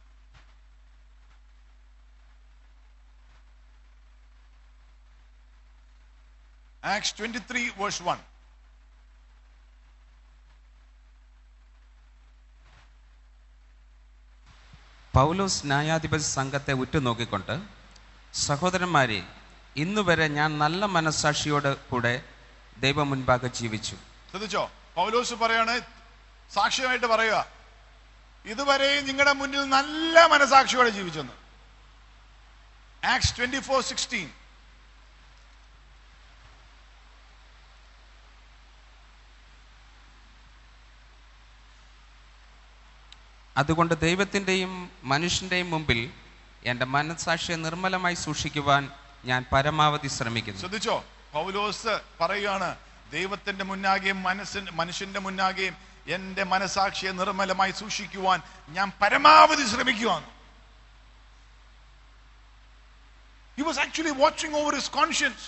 Acts 23, verse 1. പൗലോസ് ന്യായാധിപതി സംഘത്തെ ഉറ്റുനോക്കിക്കൊണ്ട് സഹോദരന്മാരെ ഇന്നുവരെ ഞാൻ നല്ല മനസ്സാക്ഷിയോട് കൂടെ ദൈവം മുൻപാകെ ജീവിച്ചു ശ്രദ്ധിച്ചോ പൗലോസ് പറയാണ് സാക്ഷ്യമായിട്ട് പറയുക ഇതുവരെയും നിങ്ങളുടെ മുന്നിൽ നല്ല മനസാക്ഷിയോടെ ജീവിച്ചെന്ന് ആക്സ് ട്വന്റി ഫോർ സിക്സ്റ്റീൻ അതുകൊണ്ട് ദൈവത്തിൻ്റെയും മനുഷ്യൻ്റെയും മുമ്പിൽ എൻ്റെ മനസ്സാക്ഷിയെ നിർമ്മലമായി സൂക്ഷിക്കുവാൻ ഞാൻ പരമാവധി ശ്രമിക്കുന്നു ശ്രദ്ധിച്ചോ പൗലോസ് പറയുകയാണ് ദൈവത്തിന്റെ മുന്നാകെയും മനസ്സിന് മനുഷ്യന്റെ മുന്നാകെയും എന്റെ മനസാക്ഷിയെ നിർമ്മലമായി സൂക്ഷിക്കുവാൻ ഞാൻ പരമാവധി ശ്രമിക്കുവാൻ He was actually watching over his conscience.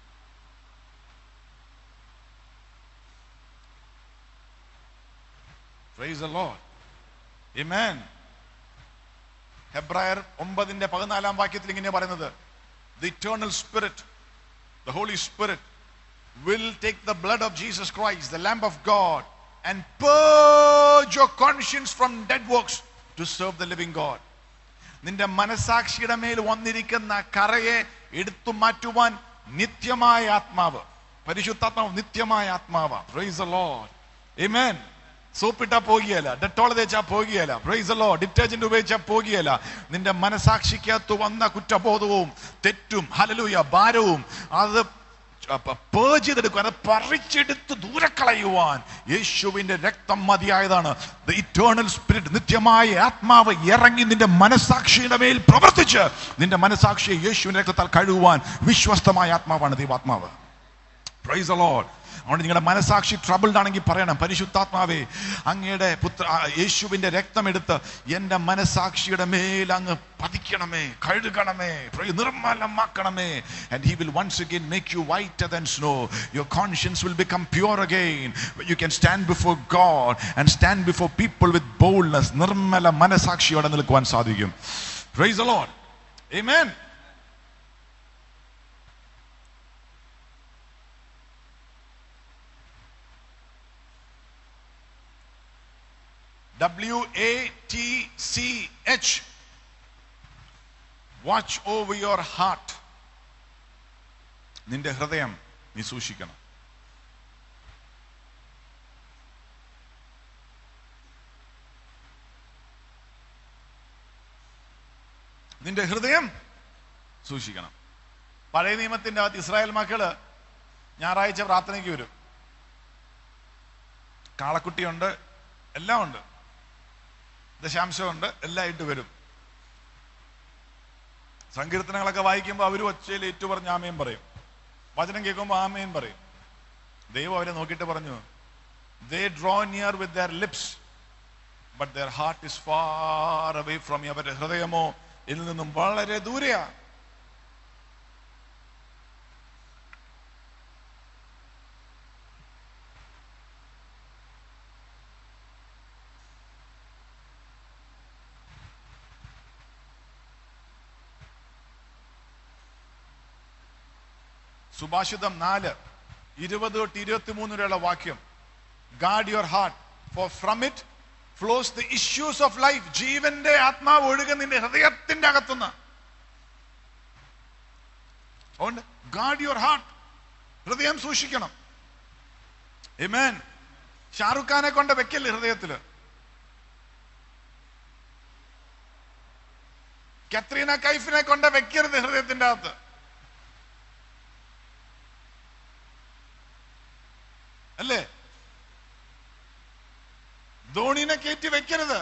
Praise the Lord. Amen. ഹെബ്രായർ ഒമ്പതിന്റെ പതിനാലാം വാക്യത്തിൽ ഇങ്ങനെ പറയുന്നത് the eternal spirit the holy spirit will take the blood of jesus christ the lamb of god and purge your conscience from dead works to serve the living god നിന്റെ മനസാക്ഷിയുടെ മേൽ വന്നിരിക്കുന്ന കറയെ എടുത്തു മാറ്റുവാൻ നിത്യമായ ആത്മാവ് പരിശുദ്ധാത്മാവ് നിത്യമായ ആത്മാവ് പ്രൈസ് the lord amen സോപ്പിട്ടാ പോകുകയല്ല ഡെറ്റോൾ തേച്ചാ പോകുകയല്ല പ്രൈസ് ലോ ഡിറ്റർജന്റ് ഉപയോഗിച്ചാ പോകുകയല്ല നിന്റെ മനസാക്ഷിക്കകത്ത് വന്ന കുറ്റബോധവും തെറ്റും ഹലലൂയ ഭാരവും അത് പേജ് ചെയ്തെടുക്കും അത് പറിച്ചെടുത്ത് ദൂരെ കളയുവാൻ യേശുവിന്റെ രക്തം മതിയായതാണ് ദ ഇറ്റേണൽ സ്പിരിറ്റ് നിത്യമായ ആത്മാവ് ഇറങ്ങി നിന്റെ മനസാക്ഷിയുടെ മേൽ പ്രവർത്തിച്ച് നിന്റെ മനസാക്ഷിയെ യേശുവിന്റെ രക്തത്താൽ കഴുകുവാൻ വിശ്വസ്തമായ ആത്മാവാണ് ദൈവാത്മാവ് പ്രൈസ് ലോഡ് അതുകൊണ്ട് നിങ്ങളുടെ മനസാക്ഷി ട്രബിൾഡ് ആണെങ്കിൽ പറയണം പരിശുദ്ധാത്മാവേ അങ്ങയുടെ പുത്ര ആ, യേശുവിന്റെ രക്തമെടുത്ത് എൻ്റെ മനസാക്ഷിയുടെ മേൽ അങ്ങ് പതിക്കണമേ കഴുകണമേ Pray, നിർമ്മലമാക്കണമേ and he will once again make you whiter than snow your conscience will become pure again you can stand before God and stand before people with boldness Nirmala മനസാക്ഷിയോടെ നിൽക്കുവാൻ സാധിക്കും praise the Lord amen W A T C H. Watch over your heart. നിന്റെ ഹൃദയം നീ സൂക്ഷിക്കണം നിന്റെ ഹൃദയം സൂക്ഷിക്കണം പഴയ നിയമത്തിന്റെ അകത്ത് ഇസ്രായേൽ മക്കള് ഞായറാഴ്ച പ്രാർത്ഥനയ്ക്ക് വരും കാളക്കുട്ടിയുണ്ട് എല്ലാം ഉണ്ട് ദശാംശമുണ്ട് എല്ലാം ഇട്ട് വരും സങ്കീർത്തനങ്ങളൊക്കെ വായിക്കുമ്പോൾ അവർ ഒച്ചയിൽ ഏറ്റു പറഞ്ഞ് ആമയും പറയും വചനം കേൾക്കുമ്പോൾ ആമയും പറയും ദൈവം അവരെ നോക്കിയിട്ട് പറഞ്ഞു they draw near with their lips but their heart is far away from അവരുടെ ഹൃദയമോ ഇതിൽ നിന്നും വളരെ ദൂരെയാ സുഭാഷിതം നാല് ഇരുപത് തൊട്ട് ഇരുപത്തി മൂന്ന് വരെയുള്ള വാക്യം guard your heart for from it flows the issues of life ജീവന്റെ ആത്മാവ് ഒഴുക നിന്റെ ഹൃദയത്തിന്റെ അകത്തുനിന്ന് അതുകൊണ്ട് ഗാഡ് യുവർ ഹാർട്ട് ഹൃദയം സൂക്ഷിക്കണം Amen. ഷാറുഖ് ഖാനെ കൊണ്ട് വെക്കല്ലേ ഹൃദയത്തില് കത്രീന കൈഫിനെ കൊണ്ട് വെക്കരുത് ഹൃദയത്തിന്റെ അകത്ത് അല്ലേ ധോണിനെ കയറ്റി വെക്കരുത്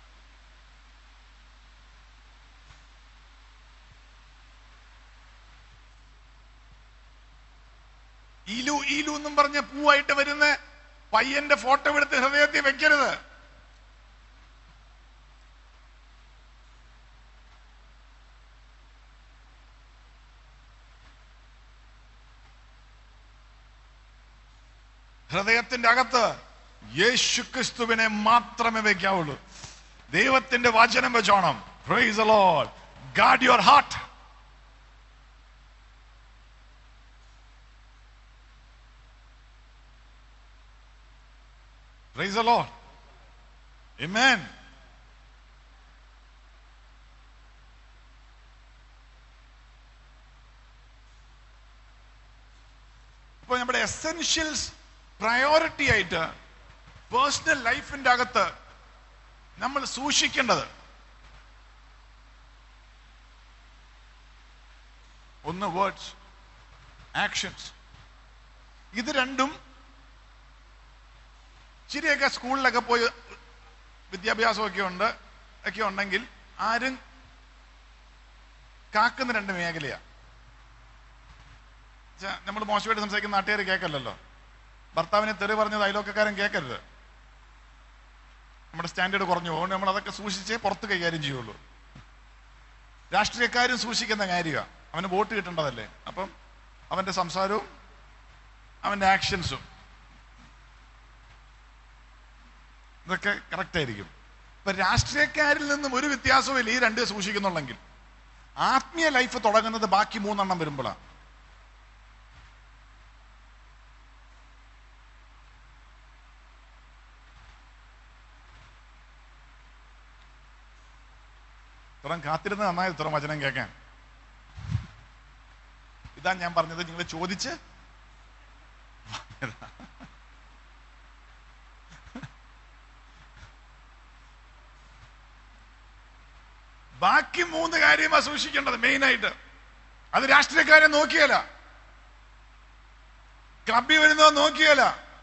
ഈലു ഈലു എന്നും പറഞ്ഞ പൂവായിട്ട് വരുന്ന പയ്യന്റെ ഫോട്ടോ എടുത്ത് ഹൃദയത്തിൽ വെക്കരുത് ഹൃദയത്തിന്റെ അകത്ത് യേശു ക്രിസ്തുവിനെ മാത്രമേ വെക്കാവുള്ളൂ ദൈവത്തിന്റെ വചനം വെച്ചോണം praise Lord guard your heart praise Lord Amen. ഇപ്പൊ നമ്മുടെ എസെൻഷ്യൽസ് പ്രയോറിറ്റി ആയിട്ട് പേഴ്സണൽ ലൈഫിന്റെ അകത്ത് നമ്മൾ സൂക്ഷിക്കേണ്ടത് ഒന്ന് വേർഡ്സ് ആക്ഷൻസ് ഇത് രണ്ടും ഇച്ചിരിയൊക്കെ സ്കൂളിലൊക്കെ പോയി വിദ്യാഭ്യാസമൊക്കെ ഉണ്ട് ഒക്കെ ഉണ്ടെങ്കിൽ ആരും കാക്കുന്ന രണ്ട് മേഖലയാണ് നമ്മൾ മോശമായിട്ട് സംസാരിക്കുന്ന നാട്ടുകാർ കേൾക്കല്ലോ ഭർത്താവിനെ തെറി പറഞ്ഞത് അയലോക്കക്കാരൻ കേൾക്കരുത് നമ്മുടെ സ്റ്റാൻഡേർഡ് കുറഞ്ഞു പോകും നമ്മൾ അതൊക്കെ സൂക്ഷിച്ചേ പുറത്ത് കൈകാര്യം ചെയ്യുള്ളൂ രാഷ്ട്രീയക്കാരും സൂക്ഷിക്കുന്ന കാര്യമാണ് അവന് വോട്ട് കിട്ടേണ്ടതല്ലേ അപ്പം അവന്റെ സംസാരവും അവന്റെ ആക്ഷൻസും ഇതൊക്കെ കറക്റ്റ് ആയിരിക്കും ഇപ്പൊ രാഷ്ട്രീയക്കാരിൽ നിന്നും ഒരു വ്യത്യാസവും ഇല്ല ഈ രണ്ട് സൂക്ഷിക്കുന്നുള്ളെങ്കിൽ ആത്മീയ ലൈഫ് തുടങ്ങുന്നത് ബാക്കി മൂന്നെണ്ണം വരുമ്പോഴാണ് ഇത്രയും കാത്തിരുന്ന് നന്നായി ഇത്ര വചനം കേൾക്കാൻ ഇതാ ഞാൻ പറഞ്ഞത് നിങ്ങൾ ചോദിച്ച് ബാക്കി മൂന്ന് കാര്യമാ സൂക്ഷിക്കേണ്ടത് മെയിൻ ആയിട്ട് അത് രാഷ്ട്രീയക്കാരെ നോക്കിയല്ല ക്ലബിൽ വരുന്നത് നോക്കിയല്ല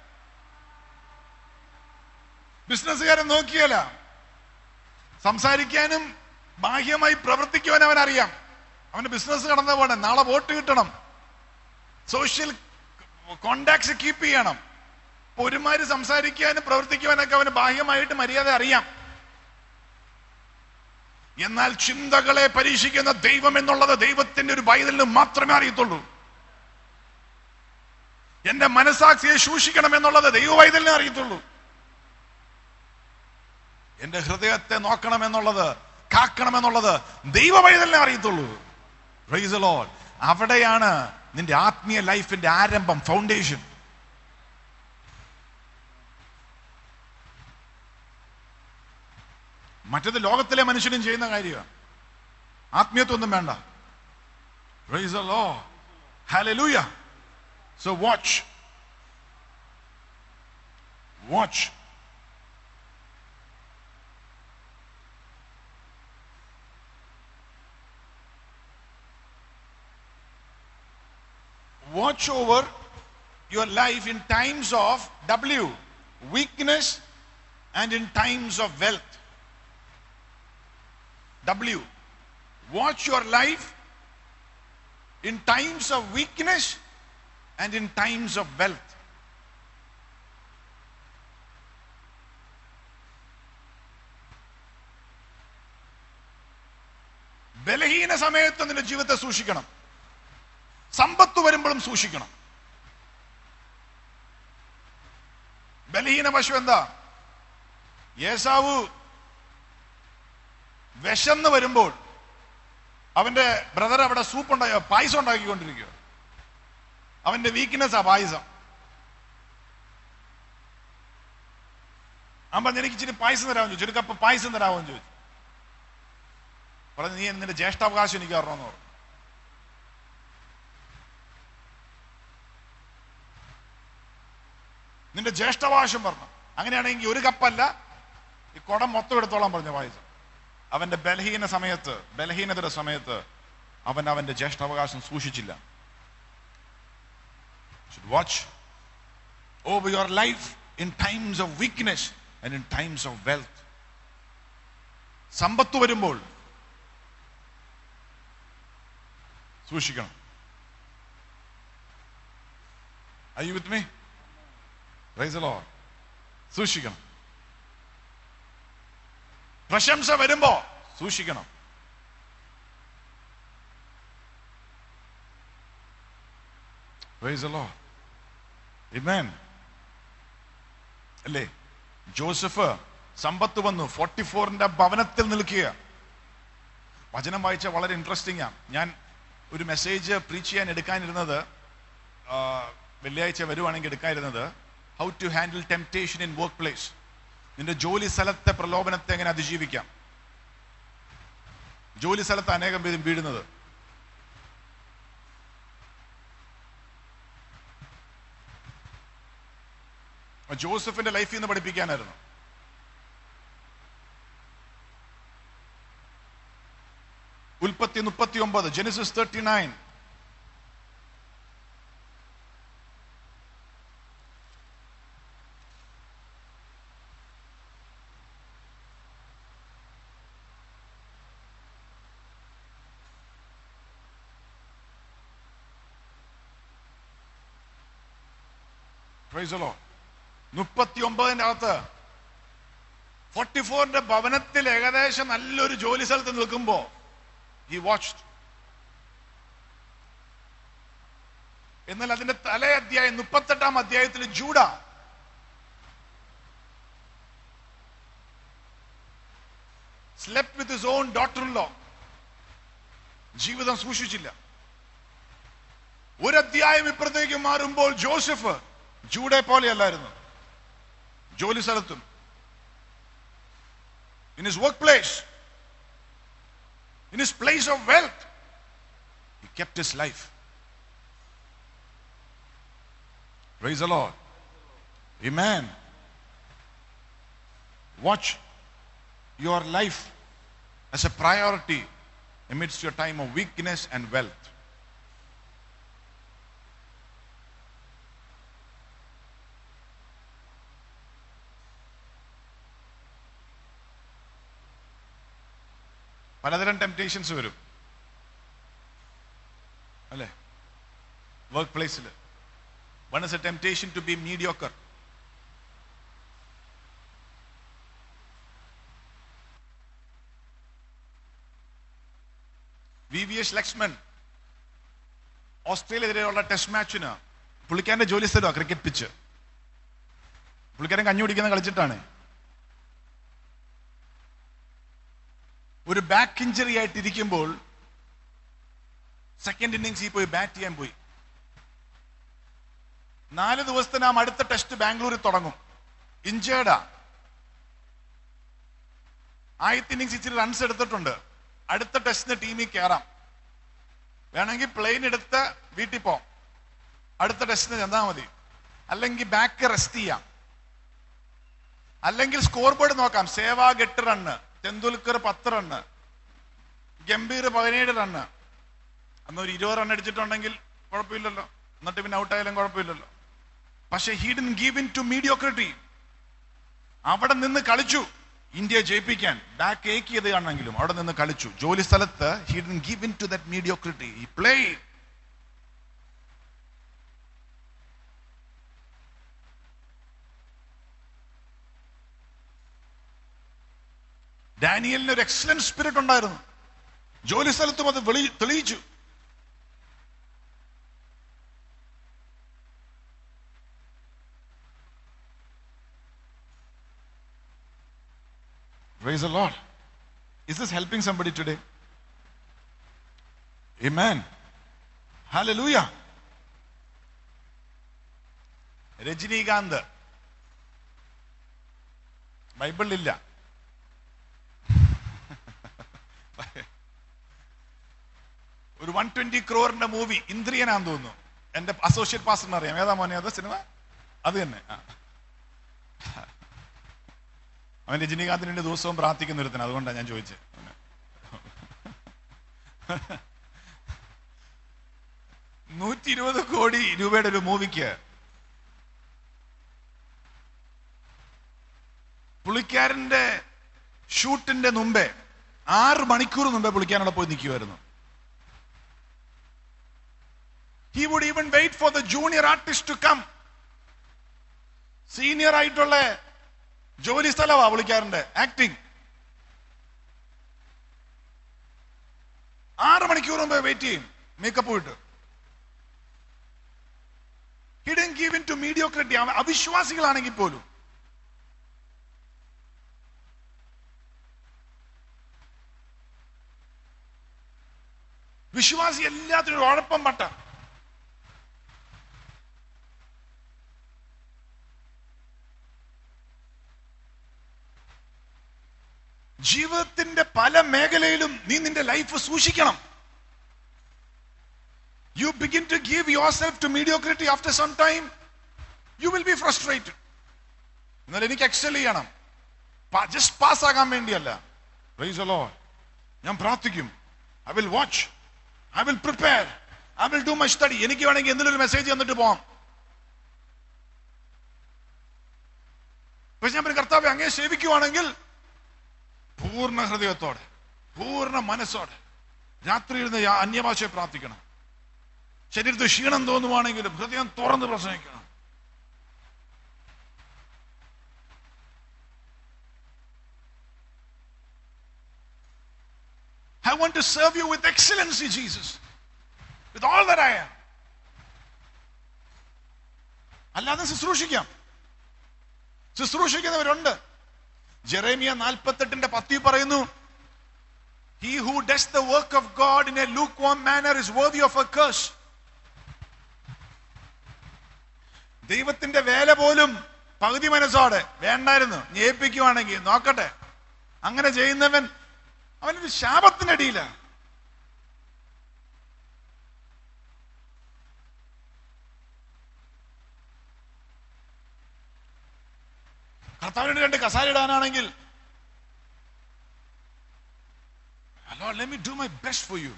ബിസിനസ്സുകാരെ നോക്കിയല്ല സംസാരിക്കാനും ബാഹ്യമായി പ്രവർത്തിക്കുവാൻ അവൻ അറിയാം അവന് ബിസിനസ് കടന്നു പോകണം നാളെ വോട്ട് കിട്ടണം സോഷ്യൽ കോണ്ടാക്ട്സ് കീപ്പ് ചെയ്യണം അപ്പൊ ഒരുമാതിരി സംസാരിക്കാനും പ്രവർത്തിക്കുവാനൊക്കെ അവന് ബാഹ്യമായിട്ട് മര്യാദ അറിയാം എന്നാൽ ചിന്തകളെ പരീക്ഷിക്കുന്ന ദൈവം എന്നുള്ളത് ദൈവത്തിന്റെ ഒരു ബൈതലിന് മാത്രമേ അറിയത്തുള്ളൂ എന്റെ മനസാക്ഷിയെ സൂക്ഷിക്കണം എന്നുള്ളത് ദൈവ ബൈതലിനെ അറിയത്തുള്ളൂ എന്റെ ഹൃദയത്തെ നോക്കണം എന്നുള്ളത് കാക്കണം എന്നുള്ളത് ദൈവ ബൈതലിനെ അറിയത്തുള്ളൂ പ്രൈസ് ലോഡ് അവിടെയാണ് നിന്റെ ആത്മീയ ലൈഫിന്റെ ആരംഭം ഫൗണ്ടേഷൻ മറ്റത് ലോകത്തിലെ മനുഷ്യനും ചെയ്യുന്ന കാര്യമാണ് ആത്മീയത്വമൊന്നും വേണ്ട Praise the Lord. Hallelujah. So watch. Watch. Watch over your life in times of W, weakness, and in times of wealth. W. Watch your life in times of weakness and in times of wealth. ബലഹീന സമയത്ത് നിന്റെ ജീവിതത്തെ സൂക്ഷിക്കണം സമ്പത്ത് വരുമ്പോഴും സൂക്ഷിക്കണം ബലഹീന പശു എന്താ യേസാവ് വിശന്ന് വരുമ്പോൾ അവന്റെ ബ്രദർ അവിടെ സൂപ്പ് ഉണ്ടാക്കി പായസം ഉണ്ടാക്കിക്കൊണ്ടിരിക്കുക അവന്റെ വീക്ക്നെസ് ആ പായസം അവൻ പറഞ്ഞു എനിക്ക് ഇച്ചിരി പായസം തരാമെന്ന് ചോദിച്ചു ഒരു കപ്പ് പായസം തരാമോ എന്ന് ചോദിച്ചു പറഞ്ഞു നീ നിന്റെ ജ്യേഷ്ഠാവകാശം എനിക്ക് തരണമെന്ന് പറഞ്ഞു നിന്റെ ജ്യേഷ്ഠാവകാശം പറഞ്ഞു അങ്ങനെയാണെങ്കിൽ ഒരു കപ്പല്ല ഈ കുടം മൊത്തം എടുത്തോളാൻ പറഞ്ഞു പായസം അവന്റെ ബലഹീന സമയത്ത് ബലഹീനതയുടെ സമയത്ത് അവൻ അവന്റെ ജ്യേഷ്ഠാവകാശം സൂക്ഷിച്ചില്ല watch over your life in times of weakness and in times of wealth. സമ്പത്ത് വരുമ്പോൾ സൂക്ഷിക്കണം Are you with me? Praise the Lord. സൂക്ഷിക്കണം പ്രശംസ വരുമ്പോ സൂക്ഷിക്കണം Praise the Lord. Amen. അല്ലേ ജോസഫ് സമ്പത്ത് വന്നു ഫോർട്ടി ഫോറിന്റെ ഭവനത്തിൽ നിൽക്കുക വചനം വായിച്ച വളരെ ഇൻട്രസ്റ്റിംഗ് ആണ് ഞാൻ ഒരു മെസ്സേജ് പ്രീച്ച് ചെയ്യാൻ എടുക്കാനിരുന്നത് ആ, വെള്ളിയാഴ്ച വരുവാണെങ്കിൽ എടുക്കാനിരുന്നത് how to handle temptation in workplace നിന്റെ ജോലി സ്ഥലത്തെ പ്രലോഭനത്തെ എങ്ങനെ അതിജീവിക്കാം ജോലി സ്ഥലത്ത് അനേകം പേരും വീഴുന്നത് ജോസഫിന്റെ ലൈഫിൽ നിന്ന് പഠിപ്പിക്കാനായിരുന്നു ഉൽപ്പത്തി മുപ്പത്തി ഒമ്പത് ജെനിസിസ് തേർട്ടി നയൻ മുപ്പത്തി ഒമ്പതിന്റെ അകത്ത് ഫോർട്ടി ഫോറിന്റെ ഭവനത്തിൽ ഏകദേശം നല്ലൊരു ജോലി സ്ഥലത്ത് നിൽക്കുമ്പോ ഈ വാച്ച് എന്നാൽ അതിന്റെ തലേ അധ്യായം മുപ്പത്തെട്ടാം അധ്യായത്തിൽ Judah slept with his own daughter in law ജീവിതം സൂക്ഷിച്ചില്ല ഒരു അധ്യായം ഇപ്പുറത്തേക്ക് മാറുമ്പോൾ ജോസഫ് ജൂഡെ പോലെയല്ലായിരുന്നു ജോലി സ്ഥലത്തും in his workplace, in his place of wealth, he kept his life. Praise the Lord. Amen. Watch your life as a priority amidst your time of weakness and wealth. പലതരം temptations വരും അല്ലേ work പ്ലേസിൽ one is a temptation to be mediocre V V S Laxman ഓസ്ട്രേലിയക്കെതിരെയുള്ള test മാച്ചിന് പുള്ളിക്കാരന്റെ ജോലി സ്ഥലമാണ് cricket pitch പുള്ളിക്കാരൻ കഞ്ഞി കുടിക്കുന്ന കളിച്ചിട്ടാണ് ഒരു ബാക്ക് ഇഞ്ചറി ആയിട്ട് ഇരിക്കുമ്പോൾ സെക്കൻഡ് ഇന്നിങ്സിൽ പോയി ബാറ്റ് ചെയ്യാൻ പോയി നാല് ദിവസത്തിനാം അടുത്ത ടെസ്റ്റ് ബാംഗ്ലൂരിൽ തുടങ്ങും ഇഞ്ചേർഡാ ആദ്യത്തെ ഇന്നിങ്സ് ഇച്ചിരി റൺസ് എടുത്തിട്ടുണ്ട് അടുത്ത ടെസ്റ്റിന് ടീമിൽ കയറാം വേണമെങ്കിൽ പ്ലെയിൻ എടുത്ത് വീട്ടിൽ പോം അടുത്ത ടെസ്റ്റിന് ചെന്നാൽ മതി അല്ലെങ്കിൽ ബാക്ക് റെസ്റ്റ് ചെയ്യാം അല്ലെങ്കിൽ സ്കോർ ബോർഡ് നോക്കാം സേവാഗ് എട്ട് റണ്ണ് തെണ്ടുൽക്കർ പത്ത് റണ്ണ് ഗംഭീർ പതിനേഴ് റണ്ണ് അന്ന് ഒരു ഇരുപത് റൺ അടിച്ചിട്ടുണ്ടെങ്കിൽ കുഴപ്പമില്ലല്ലോ എന്നിട്ട് പിന്നെ ഔട്ടായാലും കുഴപ്പമില്ലല്ലോ പക്ഷെ he didn't give in to mediocrity അവിടെ നിന്ന് കളിച്ചു ഇന്ത്യ ജയിപ്പിക്കാൻ ബാക്ക് ഏക്ക് ചെയ്ത് കാണണമെങ്കിലും അവിടെ നിന്ന് കളിച്ചു ജോലി സ്ഥലത്ത് he didn't give in to that mediocrity he play ഡാനിയലിന് ഒരു എക്സലന്റ് സ്പിരിറ്റ് ഉണ്ടായിരുന്നു ജോലി സ്ഥലത്തും അത് വെളി തെളിയിച്ചു Praise the Lord. Is this helping somebody today? Amen. Hallelujah. Rajinikanth ബൈബിളിലില്ല ഒരു വൺ ട്വന്റി ക്രോറിന്റെ മൂവി ഇന്ദ്രിയനാന്ന് തോന്നുന്നു എന്റെ അസോസിയേറ്റ് പാസ്റ്ററിന് അറിയാം ഏതാ മോനെ അത് സിനിമ അത് തന്നെ ആ. അവൻ രജനീകാന്തിന് വേണ്ടി ദിവസവും പ്രാർത്ഥിക്കുന്ന ഒരുത്തൻ അതുകൊണ്ടാണ് ഞാൻ ചോദിച്ചത് നൂറ്റി ഇരുപത് കോടി രൂപയുടെ ഒരു മൂവിക്ക് പുള്ളിക്കാരന്റെ ഷൂട്ടിന്റെ മുമ്പേ ആറ് മണിക്കൂർ മുമ്പേ പുള്ളിക്കാരൻ അവിടെ പോയി നിൽക്കുമായിരുന്നു he would even wait for the junior artist to come senior ആയിട്ടുള്ള ജോലി സ്ഥലമാ പുള്ളിക്കാരന്റെ ആക്ടിങ് ആറ് മണിക്കൂർ മുമ്പേ വെയിറ്റ് ചെയ്യും മേക്കപ്പ് ഇട്ട് he didn't give in to mediocrity അവിശ്വാസികളാണെങ്കിൽ പോലും വിശ്വാസി എല്ലാത്തിനും ഒരു ഉഴപ്പം പട്ട ജീവിതത്തിന്റെ പല മേഖലയിലും നീ നിന്റെ ലൈഫ് സൂക്ഷിക്കണം you begin to give yourself to mediocrity after some time you will be frustrated എന്നാൽ എനിക്ക് എക്സൽ ചെയ്യണം ജസ്റ്റ് പാസ് ആകാൻ വേണ്ടിയല്ല Praise the Lord. ഞാൻ പ്രാർത്ഥിക്കും I will watch I will prepare I will do my study എനിക്ക് വേണമെങ്കിൽ എന്തെങ്കിലും ഒരു മെസ്സേജ് തന്നിട്ട് പോവാം പക്ഷെ ഞാൻ പറയും കർത്താവ് അങ്ങേ സേവിക്കുവാണെങ്കിൽ പൂർണ്ണ ഹൃദയത്തോടെ പൂർണ്ണ മനസ്സോടെ രാത്രി ഇരുന്ന് യാ- അന്യഭാഷയെ പ്രാർത്ഥിക്കണം ശരീരത്തിൽ ക്ഷീണം തോന്നുവാണെങ്കിലും ഹൃദയം തുറന്ന് പ്രസംഗിക്കണം I want to serve you with excellency, Jesus, with all that I am. അല്ലാതെ ശുശ്രൂഷിക്കാം ശുശ്രൂഷിക്കുന്നവരുണ്ട് ജെറേമിയ നാൽപ്പത്തെട്ടിന്റെ പത്തി പറയുന്നു he who does the work of God in a lukewarm manner is worthy of a curse ദൈവത്തിന്റെ വേല പോലും പകുതി മനസ്സോടെ വേണ്ടായിരുന്നു നീ ഏൽപ്പിക്കുവാണെങ്കിൽ നോക്കട്ടെ അങ്ങനെ ചെയ്യുന്നവൻ അവനൊരു ശാപത്തിനടിയില്ല കർത്താവിന് രണ്ട് കസാര ഇടാനാണെങ്കിൽ Lord, let me do my best for you.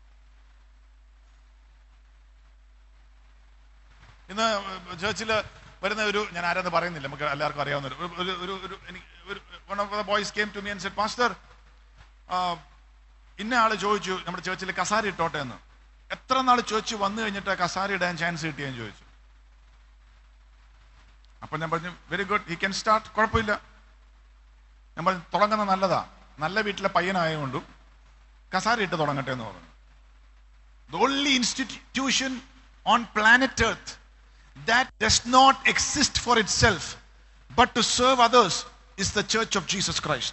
ഇന്ന് ചേർച്ചിൽ വരുന്ന ഒരു ഞാൻ ആരാന്ന് പറയുന്നില്ല നമുക്ക് എല്ലാവർക്കും അറിയാവുന്ന ഒരു ഒരു ഒരു ഒരു എനിക്ക് ഒരു one of the boys came to me and said pastor ഇന്ന ആള് ചോദിച്ചു നമ്മുടെ ചേർച്ചിൽ കസാര ഇട്ടോട്ടെ എന്ന് എത്ര നാൾ ചോദിച്ചു വന്നു കഴിഞ്ഞിട്ട് കസാര ഇടാൻ ചാൻസ് കിട്ടിയെന്ന് ചോദിച്ചു അപ്പൊ ഞാൻ പറഞ്ഞു very good he can start കുഴപ്പമില്ല ഞാൻ പറഞ്ഞു തുടങ്ങുന്ന നല്ലതാ നല്ല വീട്ടിലെ പയ്യനായതുകൊണ്ടും കസാര ഇട്ട് തുടങ്ങട്ടെ എന്ന് പറഞ്ഞു The only institution on planet Earth that does not exist for itself but to serve others is the Church of Jesus Christ.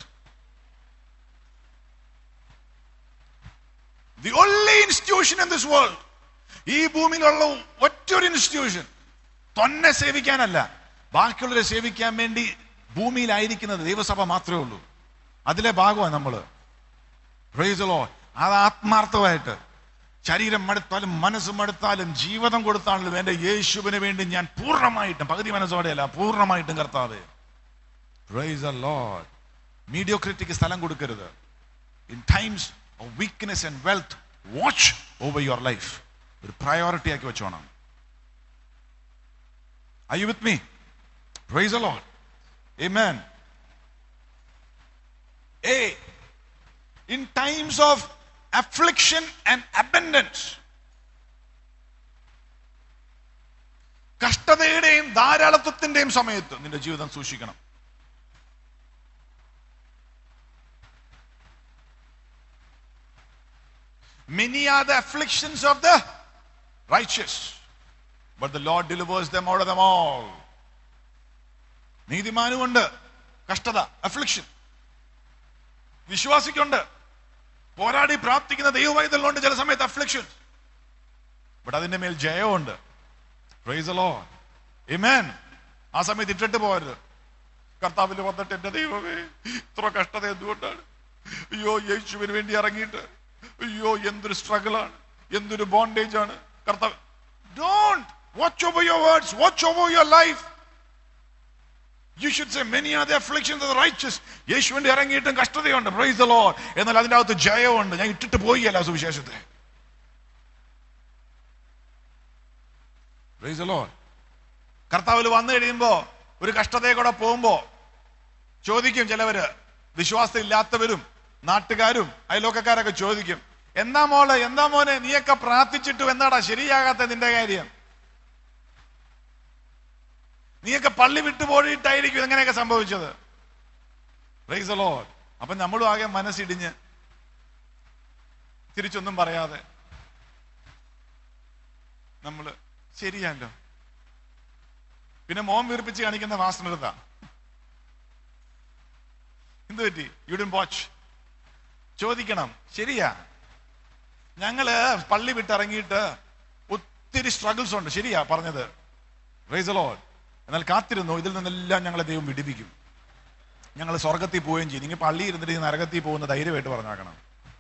The only institution in this world ഈ ഭൂമിയിലുള്ള ഒറ്റൊരു ഇൻസ്റ്റിറ്റ്യൂഷൻ തന്നെ സേവിക്കാനല്ല ബാക്കിയുള്ളവരെ സേവിക്കാൻ വേണ്ടി ഭൂമിയിലായിരിക്കുന്നത് ദൈവസഭ മാത്രമേ ഉള്ളൂ അതിലെ ഭാഗമാണ് നമ്മൾ പ്രൈസലോ അത് ആത്മാർത്ഥമായിട്ട് ശരീരം മടുത്താലും മനസ്സ് മടുത്താലും ജീവിതം കൊടുത്താണെങ്കിലും എന്റെ യേശുവിന് വേണ്ടി ഞാൻ പൂർണ്ണമായിട്ടും പകുതി മനസ്സോടെയല്ല പൂർണ്ണമായിട്ടും കർത്താവേ പ്രൈസ് ലോഡ് മീഡിയോക്രിറ്റിക്ക് സ്ഥലം കൊടുക്കരുത് in times of weakness and wealth watch over your life ഒരു പ്രയോറിറ്റി ആക്കി വെച്ചോണം Are you with me? Praise the Lord. Amen. A. In times of affliction and abundance. കഷ്ടതയുടെയും ധാരാളത്വത്തിന്റെയും സമയത്ത് നിന്റെ ജീവിതം സൂക്ഷിക്കണം Many are the afflictions of the righteous, but the Lord delivers them out of them all. നീതിമാനുമുണ്ട് കഷ്ടത affliction വിശ്വാസിക്കുണ്ട് പോരാടി പ്രാർത്ഥിക്കുന്ന ദൈവവൈതലുണ്ട് ചില സമയത്ത് affliction but അതിന്റെ മേൽ ജയമുണ്ട് പ്രൈസ് ലോ ഇമേൻ ആ സമയത്ത് ഇട്ടിട്ട് പോകരുത് കർത്താവിൽ വന്നിട്ട് എന്റെ ദൈവമേ ഇത്ര കഷ്ടത എന്തുകൊണ്ടാണ് അയ്യോ യേശുവിന് വേണ്ടി ഇറങ്ങിയിട്ട് അയ്യോ എന്തൊരു സ്ട്രഗിൾ ആണ് എന്തൊരു ബോണ്ടേജ് ആണ് കർത്താവ് don't watch over your words watch over your life you should say many are the afflictions of righteous യേശുവിന്റെ ഇറങ്ങിയിട്ടും കഷ്ടതയുണ്ട് പ്രൈസ് ദ ലോർഡ് എന്നാൽ അതിന്റെ അകത്ത് ജയമുണ്ട് ഞാൻ ഇട്ടിട്ട് പോയില്ല സുവിശേഷത്തെ പ്രൈസ് ദ ലോർഡ് കർത്താവിൽ വന്നു കഴിയുമ്പോ ഒരു കഷ്ടതയെ കൂടെ പോകുമ്പോ ചോദിക്കും ചിലവര് വിശ്വാസം ഇല്ലാത്തവരും നാട്ടുകാരും അയലോക്കക്കാരൊക്കെ ചോദിക്കും എന്താ മോള് എന്താ മോനെ നീയൊക്കെ പ്രാർത്ഥിച്ചിട്ടും എന്താടാ ശരിയാകാത്ത നിന്റെ കാര്യം നീയൊക്കെ പള്ളി വിട്ടു പോയിട്ടായിരിക്കും എങ്ങനെയൊക്കെ സംഭവിച്ചത് പ്രൈസ് ലോഡ് അപ്പൊ നമ്മളും ആകെ മനസ്സിടിഞ്ഞ് തിരിച്ചൊന്നും പറയാതെ നമ്മള് ശരിയല്ലോ പിന്നെ മോൻ വീർപ്പിച്ച് കാണിക്കുന്ന വാസനത എന്ത് പറ്റി യുഡിൻ വാച്ച് ചോദിക്കണം ശരിയാ ഞങ്ങള് പള്ളി വിട്ടിറങ്ങിയിട്ട് ഒത്തിരി സ്ട്രഗിൾസ് ഉണ്ട് ശരിയാ പറഞ്ഞത് റൈസലോ എന്നാൽ കാത്തിരുന്നു ഇതിൽ നിന്നെല്ലാം ഞങ്ങളെ ദൈവം വിടിപ്പിക്കും ഞങ്ങൾ സ്വർഗത്തിൽ പോവുകയും ചെയ്യും നിങ്ങൾ പള്ളി ഇരുന്നിട്ട് ഈ നരകത്തിൽ പോകുന്ന ധൈര്യമായിട്ട് പറഞ്ഞാക്കണം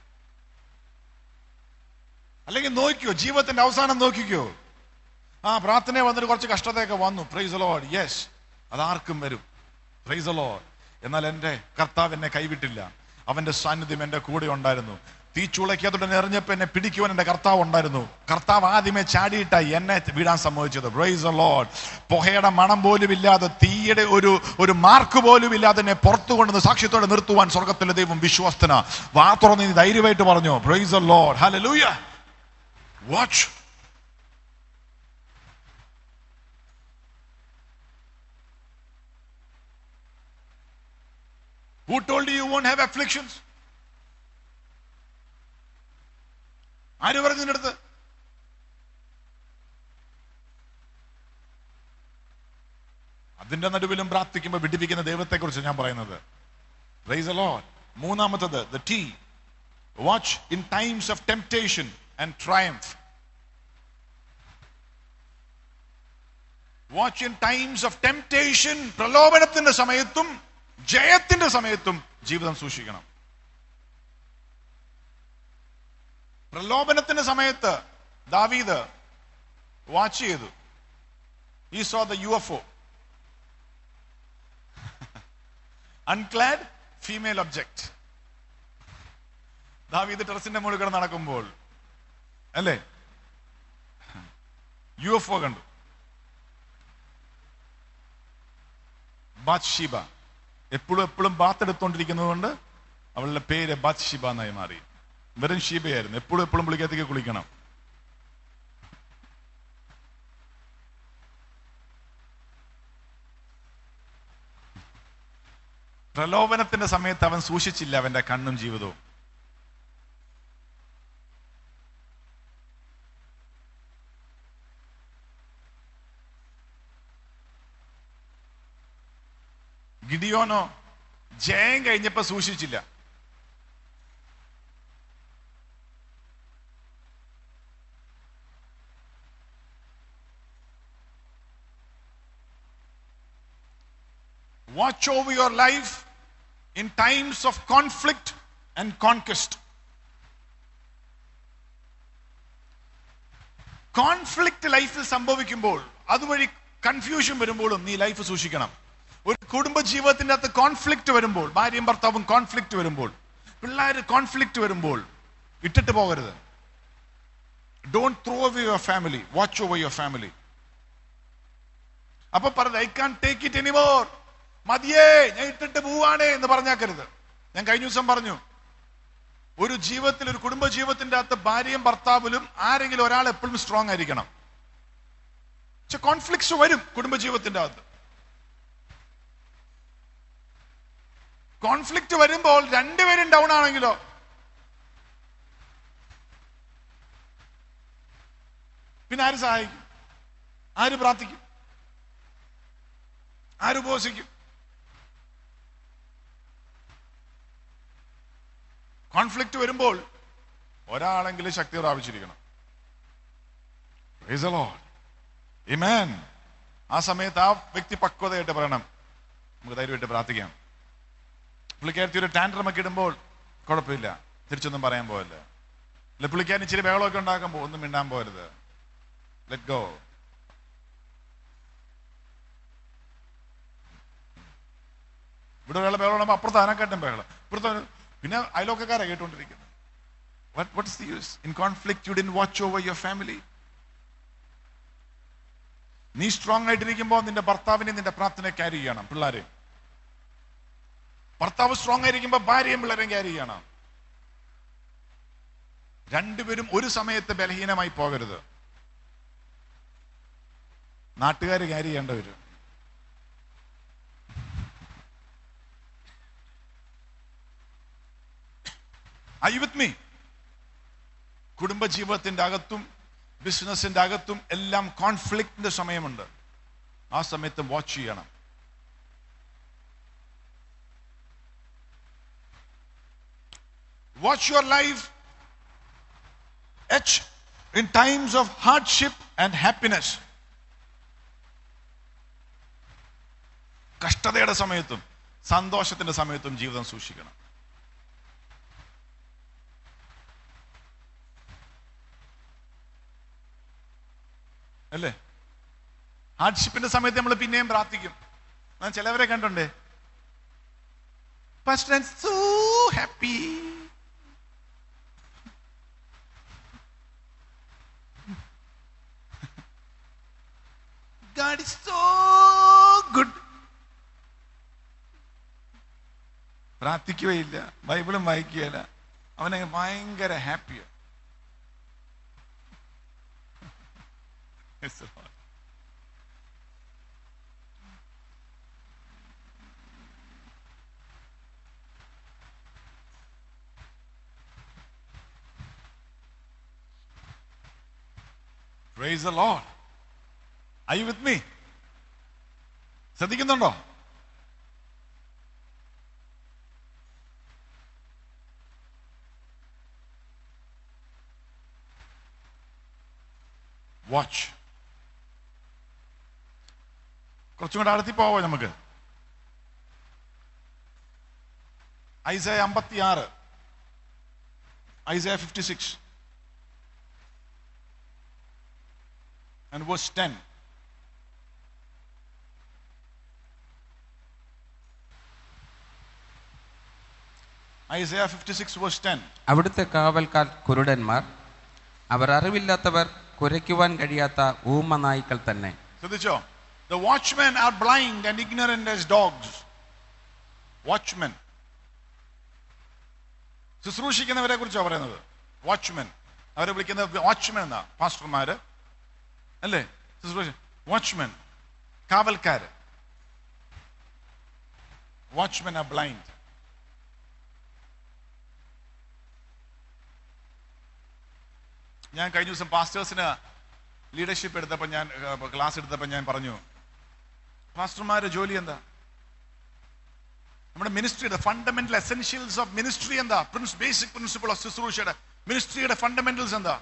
അല്ലെങ്കിൽ നോക്കിയോ ജീവിതത്തിന്റെ അവസാനം നോക്കിക്കോ ആ പ്രാർത്ഥന വന്നിട്ട് കുറച്ച് കഷ്ടതയൊക്കെ വന്നു പ്രൈസ് ലോഡ് യെസ് അതാർക്കും വരും പ്രൈസ് ലോഡ് എന്നാൽ എൻ്റെ കർത്താവ് എന്നെ കൈവിട്ടില്ല അവന്റെ സാന്നിധ്യം എൻ്റെ കൂടെ ഉണ്ടായിരുന്നു തീച്ചുളയ്ക്കകത്തോടെ എറിഞ്ഞപ്പോ എന്നെ പിടിക്കുവാൻ എൻ്റെ കർത്താവ് ഉണ്ടായിരുന്നു കർത്താവ് ആദ്യമേ ചാടിയിട്ടായി എന്നെ വീടാൻ സംഭവിച്ചത് പ്രൈസ് ലോഡ് പുഹയുടെ മണം പോലും ഇല്ലാതെ തീയുടെ ഒരു ഒരു മാർക്ക് പോലും ഇല്ലാതെ എന്നെ പുറത്തു കൊണ്ടുവന്ന് സാക്ഷ്യത്തോടെ നിർത്തുവാൻ സ്വർഗത്തിലെ ദൈവം വിശ്വസ്തന വാ തുറന്ന് നീ ധൈര്യമായിട്ട് പറഞ്ഞു praise Lord hallelujah watch Who told you you won't have afflictions? ആര് പറഞ്ഞു നിന്റെ അടുത്ത് അതിന്റെ നടുവിലും പ്രാർത്ഥിക്കുമ്പോൾ വിടിപ്പിക്കുന്ന ദൈവത്തെ കുറിച്ച് ഞാൻ പറയുന്നത് Praise the Lord. മൂന്നാമത്തത് the T watch in times of temptation and triumph watch in times of temptation പ്രലോഭനത്തിന്റെ സമയത്തും ജയത്തിന്റെ സമയത്തും ജീവിതം സൂക്ഷിക്കണം പ്രലോഭനത്തിന്റെ സമയത്ത് ദാവീദ് വാച്ച് ചെയ്തു he saw the U F O unclad female object ദാവീദ് ടെറസിന്റെ മുകളിൽ കിടന്ന് നടക്കുമ്പോൾ അല്ലേ യു എഫ് ഒ കണ്ടു ബാത്ഷീബ എപ്പോഴും എപ്പോഴും ബാത്ത് എടുത്തോണ്ടിരിക്കുന്നത് കൊണ്ട് അവളുടെ പേര് ബാത്ഷീബ എന്നായി മാറി വെറും ഷീബയായിരുന്നു എപ്പോഴും എപ്പോഴും പുള്ളിക്കകത്തേക്ക് കുളിക്കണം പ്രലോഭനത്തിന്റെ സമയത്ത് അവൻ സൂക്ഷിച്ചില്ല അവന്റെ കണ്ണും ജീവിതവും ഗിഡിയോനോ ജയം കഴിഞ്ഞപ്പോ സൂക്ഷിച്ചില്ല Watch over your life in times of conflict and conquest. Conflict ലൈഫിൽ സംഭവിക്കുമ്പോൾ അതുവഴി കൺഫ്യൂഷൻ വരുമ്പോഴും നീ ലൈഫ് സൂക്ഷിക്കണം ഒരു കുടുംബ ജീവിതത്തിന്റെ അകത്ത് കോൺഫ്ലിക്റ്റ് വരുമ്പോൾ ഭാര്യയും ഭർത്താവും കോൺഫ്ലിക്റ്റ് വരുമ്പോൾ പിള്ളേർ കോൺഫ്ലിക്റ്റ് വരുമ്പോൾ ഇട്ടിട്ട് പോകരുത് don't throw over your family watch over your family അപ്പൊ പറഞ്ഞത് I can take it anymore മതിയേ ഞാൻ ഇട്ടിട്ട് പോവാണേ എന്ന് പറഞ്ഞാക്കരുത് ഞാൻ കഴിഞ്ഞ ദിവസം പറഞ്ഞു ഒരു ജീവിതത്തിൽ ഒരു കുടുംബ ജീവിതത്തിന്റെ അകത്ത് ഭാര്യയും ഭർത്താവിലും ആരെങ്കിലും ഒരാൾ എപ്പോഴും സ്ട്രോങ് ആയിരിക്കണം പക്ഷെ കോൺഫ്ലിക്ട്സ് വരും കുടുംബ ജീവിതത്തിന്റെ അകത്ത് കോൺഫ്ലിക്റ്റ് വരുമ്പോൾ രണ്ടുപേരും ഡൗൺ ആണെങ്കിലോ പിന്നെ ആര് സഹായിക്കും ആര് പ്രാർത്ഥിക്കും ആര് ഉപവസിക്കും കോൺഫ്ലിക്റ്റ് വരുമ്പോൾ ഒരാളെങ്കിലും ശക്തി പ്രാപിച്ചിരിക്കണം Praise the Lord. Amen. ആ സമയത്ത് ആ വ്യക്തി പക്വതയായിട്ട് പറയണം നമുക്ക് ധൈര്യമായിട്ട് പ്രാർത്ഥിക്കാം പുള്ളിക്കാരത്തി ഒരു ടാൻഡ്രം ഒക്കെ ഇടുമ്പോൾ കുഴപ്പമില്ല തിരിച്ചൊന്നും പറയാൻ പോകല്ല അല്ല പുള്ളിക്കാരൻ ഇച്ചിരി ബഹളമൊക്കെ ഉണ്ടാക്കുമ്പോൾ ഒന്നും മിണ്ടാൻ പോകരുത് ലെറ്റ് ഗോ ഇവിടെ വേള ബഹളം ഉണ്ടാകുമ്പോൾ അപ്പുറത്ത് അതിനെക്കാട്ടും ബഹളം ഇപ്പുറത്ത് ഒരു- പിന്നെ അയലോക്കക്കാരാണ് കേട്ടുകൊണ്ടിരിക്കുന്നത് What, what is the use? In conflict, you didn't watch over your family. നീ സ്ട്രോങ് ആയിട്ടിരിക്കുമ്പോൾ നിന്റെ ഭർത്താവിനെ നിന്റെ പ്രാർത്ഥന ക്യാരി ചെയ്യണം പിള്ളേരെ ഭർത്താവ് സ്ട്രോങ് ആയിരിക്കുമ്പോൾ ഭാര്യയും പിള്ളേരെയും ക്യാരി ചെയ്യണം രണ്ടുപേരും ഒരു സമയത്ത് ബലഹീനമായി പോകരുത് നാട്ടുകാർ ക്യാരി ചെയ്യേണ്ടവര് ഐ വിത്ത് മീ കുടുംബജീവിതത്തിന്റെ അകത്തും ബിസിനസിന്റെ അകത്തും എല്ലാം കോൺഫ്ലിക്റ്റിന്റെ സമയമുണ്ട് ആ സമയത്ത് വാച്ച് ചെയ്യണം watch your life H in times of hardship and happiness കഷ്ടതയുടെ സമയത്തും സന്തോഷത്തിന്റെ സമയത്തും ജീവിതം സൂക്ഷിക്കണം അല്ലേ ഹാർഡ്ഷിപ്പിന്റെ സമയത്ത് നമ്മൾ പിന്നെയും പ്രാർത്ഥിക്കും ഞാൻ ചിലവരെ കണ്ടുണ്ടേ so happy God is so good. പ്രാർത്ഥിക്കുകയില്ല ബൈബിളും വായിക്കുകയില്ല അവനെ ഭയങ്കര ഹാപ്പിയാണ് Yes, Lord. Praise the Lord. Are you with me? ശ്രദ്ധിക്കുന്നുണ്ടോ വാച്ച് കുറച്ചും കൂടെ അടുത്തി പോവോ നമുക്ക് ഐസയ അമ്പത്തി ആറ് Isaiah fifty six and verse ten Isaiah fifty six verse ten അവിടുത്തെ കാവൽക്കാർ കുരുടന്മാർ അവർ അറിവില്ലാത്തവർ കുരയ്ക്കുവാൻ കഴിയാത്ത ഊമ നായ്ക്കൾ തന്നെ ശ്രദ്ധിച്ചോ the watchmen are blind and ignorant as dogs watchmen ശുശ്രൂഷിക്കുന്നവരെ കുറിച്ചാണ് പറയുന്നത് വാച്ച്മെൻ അവരെ വിളിക്കുന്നത് വാച്ച്മെൻ എന്നാ പാസ്റ്റർമാര് അല്ലേ ശുശ്രൂഷ വാച്ച്മെൻ കാവൽക്കാര് വാച്ച്മെൻ ആർ ബ്ലൈൻഡ് ഞാൻ കഴിഞ്ഞ ദിവസം പാസ്റ്റേഴ്സിന് ലീഡർഷിപ്പ് എടുത്തപ്പോൾ ഞാൻ ക്ലാസ് എടുത്തപ്പോൾ ഞാൻ പറഞ്ഞു പാസ്റ്റർമാരുടെ ജോലി എന്താ നമ്മുടെ മിനിസ്ട്രിയുടെ ഫണ്ടമെന്റൽ എസെൻഷ്യൽസ് ഓഫ് മിനിസ്ട്രി എന്താ പ്രിൻസ് ബേസിക് പ്രിൻസിപ്പിൾ ഓഫ് ശുശ്രൂഷയുടെ മിനിസ്ട്രിയുടെ ഫണ്ടമെന്റൽസ് എന്താ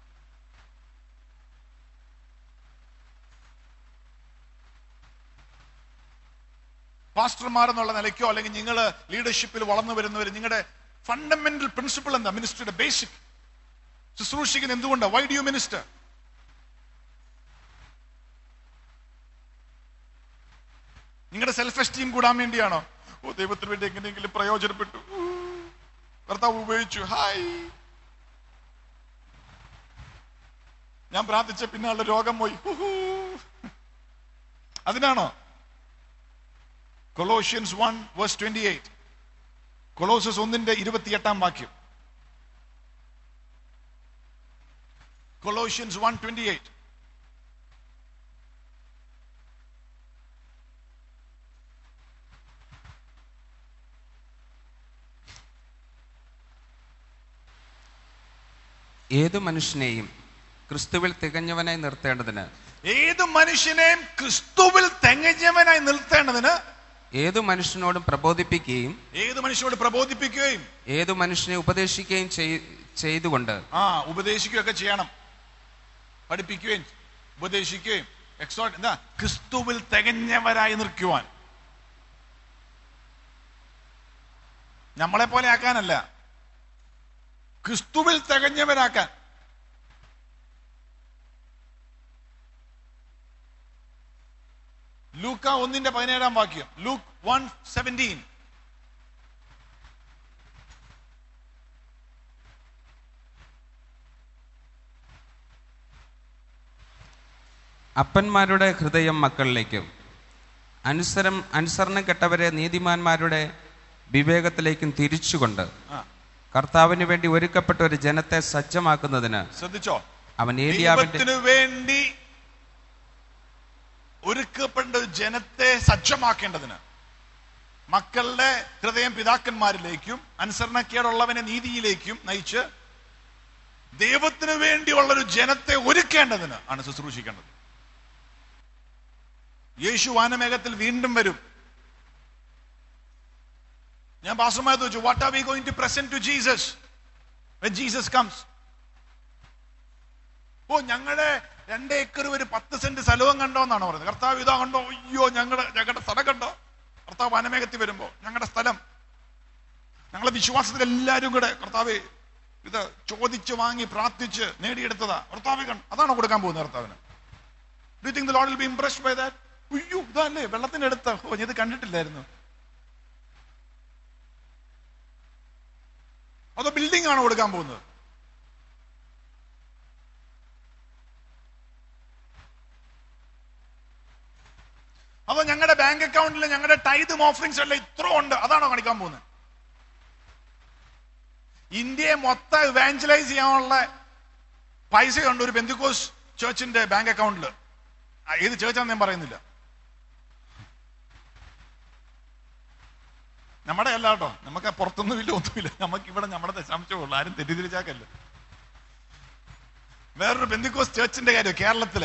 പാസ്റ്റർമാർ എന്നുള്ള നിലയ്ക്കോ അല്ലെങ്കിൽ നിങ്ങൾ ലീഡർഷിപ്പിൽ വളർന്നു വരുന്നവർ നിങ്ങളുടെ ഫണ്ടമെന്റൽ പ്രിൻസിപ്പിൾ എന്താ മിനിസ്ട്രിയുടെ ബേസിക് ശുശ്രൂഷിക്കുന്ന എന്തുകൊണ്ടാണ് വൈ ഡു യു മിനിസ്റ്റർ നിങ്ങളുടെ സെൽഫ് എസ്റ്റീം കൂടാൻ വേണ്ടിയാണോ ഓ ദൈവത്തിന് വേണ്ടി എങ്ങനെയെങ്കിലും പ്രയോജനപ്പെട്ടു ഊ, കർത്താവ് ഉപയോഗിച്ചു ഹായ് ഞാൻ പ്രാർത്ഥിച്ച പിന്നാളുടെ രോഗം പോയി ഹുഹു. അതിനാണോ Colossians one verse twenty eight കൊലോസസ് ഒന്നിന്റെ ഇരുപത്തിയെട്ടാം വാക്യം കൊലോഷ്യൻസ് വൺ ട്വന്റി എയ്റ്റ് ഏതു മനുഷ്യനെയും ക്രിസ്തുവിൽ തികഞ്ഞവനായി നിർത്തേണ്ടതിന് ഏത് മനുഷ്യനെയും ക്രിസ്തുവിൽ തികഞ്ഞവനായി നിർത്തേണ്ടതിന് ഏതു മനുഷ്യനോടും പ്രബോധിപ്പിക്കുകയും ഏത് മനുഷ്യനോട് പ്രബോധിപ്പിക്കുകയും ഏതു മനുഷ്യനെ ഉപദേശിക്കുകയും ചെയ്- ചെയ്തുകൊണ്ട് ആ ഉപദേശിക്കുകയൊക്കെ ചെയ്യണം പഠിപ്പിക്കുകയും ഉപദേശിക്കുകയും എക്സോ എന്താ ക്രിസ്തുവിൽ തികഞ്ഞവരായി നിൽക്കുവാൻ നമ്മളെ പോലെ ആക്കാനല്ല ക്രിസ്തുവിൽ തികഞ്ഞവരാക്കാൻ ലൂക്ക ഒന്നിന്റെ പതിനേഴാം വാക്യം ലൂക്ക് വൺ സെവൻറ്റീൻ അപ്പന്മാരുടെ ഹൃദയം മക്കളിലേക്കും അനുസരം അനുസരണം കെട്ടവരെ നീതിമാന്മാരുടെ വിവേകത്തിലേക്കും തിരിച്ചുകൊണ്ട് ആ കർത്താവിന് വേണ്ടി ഒരുക്കപ്പെട്ട ഒരു ജനത്തെ സജ്ജമാക്കുന്നതിന് ശ്രദ്ധിച്ചോ അവൻ ഏലിയാവിന്റെ ദൈവത്തിനു വേണ്ടി ഒരുക്കപ്പെട്ട ഒരു ജനത്തെ സജ്ജമാക്കേണ്ടതിന് മക്കളുടെ ഹൃദയം പിതാക്കന്മാരിലേക്കും അനുസരണക്കേടുള്ളവനെ നീതിയിലേക്കും നയിച്ച് ദൈവത്തിനു വേണ്ടിയുള്ള ഒരു ജനത്തെ ഒരുക്കേണ്ടതിന് ആണ് ശുശ്രൂഷിക്കേണ്ടത് യേശു വാനമേഘത്തിൽ വീണ്ടും വരും ഞാൻ പാസ്റ്റർമാരെ ചോദിച്ചു what are we going to present to Jesus Jesus comes ഓ ഞങ്ങളുടെ രണ്ട് ഏക്കർ ഒരു പത്ത് സെന്റ് സ്ഥലവും കണ്ടോ എന്നാണ് പറയുന്നത് കർത്താവ് ഇതാ കണ്ടോ അയ്യോ ഞങ്ങളുടെ ഞങ്ങളുടെ സ്ഥലം കണ്ടോ കർത്താവ് വനമേഘത്തിൽ വരുമ്പോ ഞങ്ങളുടെ സ്ഥലം ഞങ്ങളെ വിശ്വാസത്തിൽ എല്ലാവരും കൂടെ കർത്താവ് ഇത് ചോദിച്ച് വാങ്ങി പ്രാർത്ഥിച്ച് നേടിയെടുത്തതാ കർത്താവ് കണ്ടു അതാണോ കൊടുക്കാൻ പോകുന്നത് കർത്താവിന് do think the Lord will be impressed by that അയ്യോ ഇതല്ലേ വെള്ളത്തിന്റെ അടുത്ത ഓ ഞാൻ ഇത് കണ്ടിട്ടില്ലായിരുന്നു അതോ ബിൽഡിംഗ് ആണോ കൊടുക്കാൻ പോകുന്നത് അതോ ഞങ്ങളുടെ ബാങ്ക് അക്കൗണ്ടിൽ ഞങ്ങളുടെ ടൈതും ഓഫറിങ്സ് എല്ലാം ഇത്ര ഉണ്ട് അതാണോ കാണിക്കാൻ പോകുന്നത് ഇന്ത്യയെ മൊത്തം ഇവാഞ്ചലൈസ് ചെയ്യാനുള്ള പൈസയുണ്ട് ഒരു ബന്ധുക്കോസ് ചേർച്ചിന്റെ ബാങ്ക് അക്കൗണ്ടിൽ ഏത് ചേർച്ചാന്ന് ഞാൻ പറയുന്നില്ല നമ്മുടെ അല്ല കേട്ടോ നമുക്ക് പുറത്തൊന്നും ഇല്ല ഒന്നുമില്ല നമുക്ക് ഇവിടെ നമ്മുടെ ദശാംശമുള്ളൂ ആരും തെറ്റിദ്ധരിച്ചാക്കല്ല വേറൊരു ബന്ധുക്കോസ് ചേർച്ചിന്റെ കാര്യം കേരളത്തില്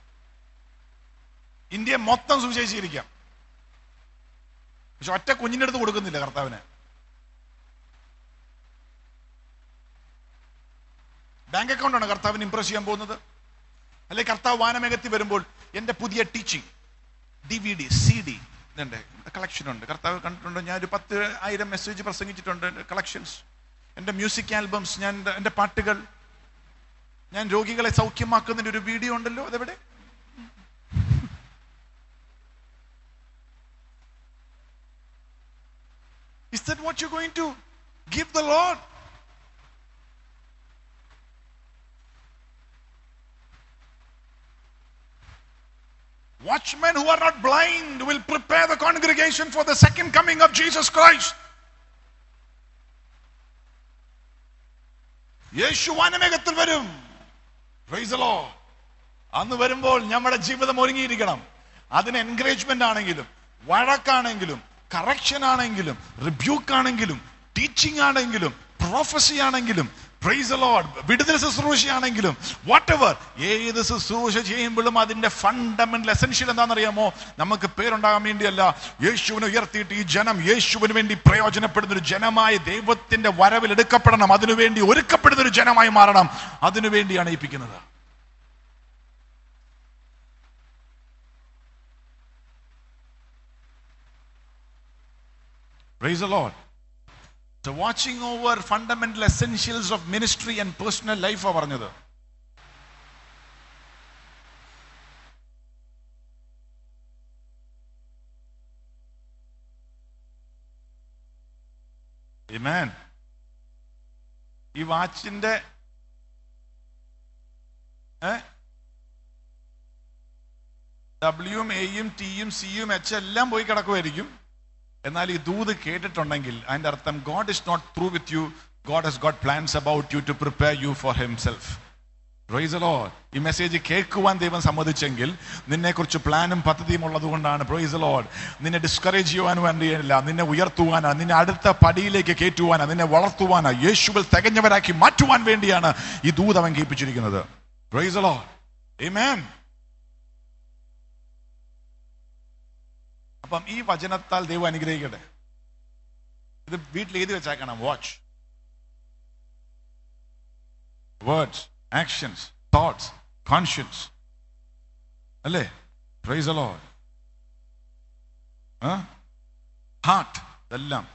ഇന്ത്യ മൊത്തം സുവിശേഷീകരിക്കാം പക്ഷെ ഒറ്റ കുഞ്ഞിന്റെ അടുത്ത് കൊടുക്കുന്നില്ല കർത്താവിന് ബാങ്ക് അക്കൗണ്ടാണ് കർത്താവിന് ഇംപ്രസ് ചെയ്യാൻ പോകുന്നത് അല്ലെ കർത്താവ് വാനമേഘത്തിൽ വരുമ്പോൾ എന്റെ പുതിയ teaching D V D C D ഇതുണ്ട് കളക്ഷൻ ഉണ്ട് കർത്താവ് കണ്ടിട്ടുണ്ട് ഞാൻ ഒരു പത്ത് ആയിരം മെസ്സേജ് പ്രസംഗിച്ചിട്ടുണ്ട് കളക്ഷൻസ് എൻ്റെ മ്യൂസിക് ആൽബംസ് ഞാൻ എൻ്റെ- എൻ്റെ പാട്ടുകൾ ഞാൻ രോഗികളെ സൗഖ്യമാക്കുന്നതിന്റെ ഒരു വീഡിയോ ഉണ്ടല്ലോ അതെവിടെ Is that what you're going to give the Lord? Watchmen who are not blind will prepare the congregation for the second coming of Jesus Christ. യേശു വനമേഘത്തിൽ വരും Praise the Lord. അന്ന് വരുമ്പോൾ നമ്മുടെ ജീവിതം ഒരുങ്ങിയിരിക്കണം അതിന് എൻകറേജ്മെന്റ് ആണെങ്കിലും വഴക്കാണെങ്കിലും കറക്ഷൻ ആണെങ്കിലും റിബ്യൂക്ക് ആണെങ്കിലും ടീച്ചിങ് ആണെങ്കിലും പ്രോഫസി ആണെങ്കിലും പ്രൈസ് ലോഡ് വിടുതൽ ശുശ്രൂഷയാണെങ്കിലും വാട്ട് എവർ ഏത് ശുശ്രൂഷ ചെയ്യുമ്പോഴും അതിന്റെ ഫണ്ടമെന്റൽ എസെൻഷ്യൽ എന്താണെന്നറിയാമോ നമുക്ക് പേരുണ്ടാകാൻ വേണ്ടിയല്ല യേശുവിനെ ഉയർത്തിയിട്ട് ഈ ജനം യേശുവിന് വേണ്ടി പ്രയോജനപ്പെടുന്ന ഒരു ജനമായി ദൈവത്തിന്റെ വരവിൽ എടുക്കപ്പെടണം അതിനുവേണ്ടി ഒരുക്കപ്പെടുന്ന ഒരു ജനമായി മാറണം അതിനുവേണ്ടിയാണ് ഏൽപ്പിക്കുന്നത് Praise the Lord. So watching over fundamental essentials of ministry and personal life ആ പറഞ്ഞത് Amen. ഈ വാച്ചിന്റെ ഡബ്ല്യുവും എയും ടിയും സിയും എച്ച് എല്ലാം പോയി കിടക്കുമായിരിക്കും എന്നാൽ ഈ ദൂത് കേട്ടിട്ടുണ്ടെങ്കിൽ അതിന്റെ അർത്ഥം God is not through with you God has got plans about you to prepare you for himself ഈ മെസ്സേജ് കേൾക്കുവാൻ ദൈവം സമ്മതിച്ചെങ്കിൽ നിന്നെക്കുറിച്ച് പ്ലാനും പദ്ധതിയും ഉള്ളത് കൊണ്ടാണ് പ്രൊയ്സ് ലോഡ് നിന്നെ ഡിസ്കറേജ് ചെയ്യുവാൻ വേണ്ടിയല്ല നിന്നെ ഉയർത്തുവാനാ നിന്നെ അടുത്ത പടിയിലേക്ക് കയറ്റുവാനാ നിന്നെ വളർത്തുവാനാ യേശുവിൽ തികഞ്ഞവരാക്കി മാറ്റുവാൻ വേണ്ടിയാണ് ഈ ദൂത് അവൻ കേൾപ്പിച്ചിരിക്കുന്നത് Praise the Lord. Amen. അപ്പം ഈ വചനത്താൽ ദൈവം അനുഗ്രഹിക്കട്ടെ ഇത് വീട്ടിൽ എഴുതി വെച്ചേക്കണം watch words actions thoughts conscience അല്ലേ പ്രൈസ് അലോ ഹാർട്ട് ഇതെല്ലാം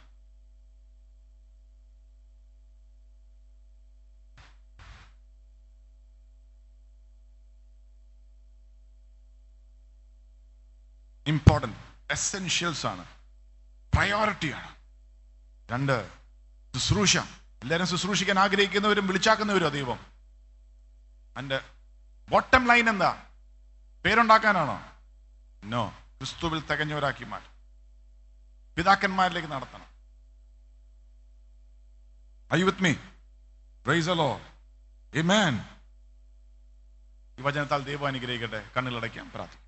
ഇമ്പോർട്ടൻറ്റ് എസെൻഷ്യൽസ് ആണ് പ്രയോറിറ്റിയാണ് രണ്ട് ശുശ്രൂഷ എല്ലാവരും ശുശ്രൂഷിക്കാൻ ആഗ്രഹിക്കുന്നവരും വിളിച്ചാക്കുന്നവരും ദൈവം അതിന്റെ ബോട്ടം ലൈൻ എന്താ പേരുണ്ടാക്കാനാണോ നോ ക്രിസ്തുവിൽ തികഞ്ഞവരാക്കി മാറ്റും പിതാക്കന്മാരിലേക്ക് നടത്തണം I with me praise allow ഈ വചനത്താൽ ദൈവം അനുഗ്രഹിക്കട്ടെ കണ്ണിലടയ്ക്കാം പ്രാർത്ഥിക്കാം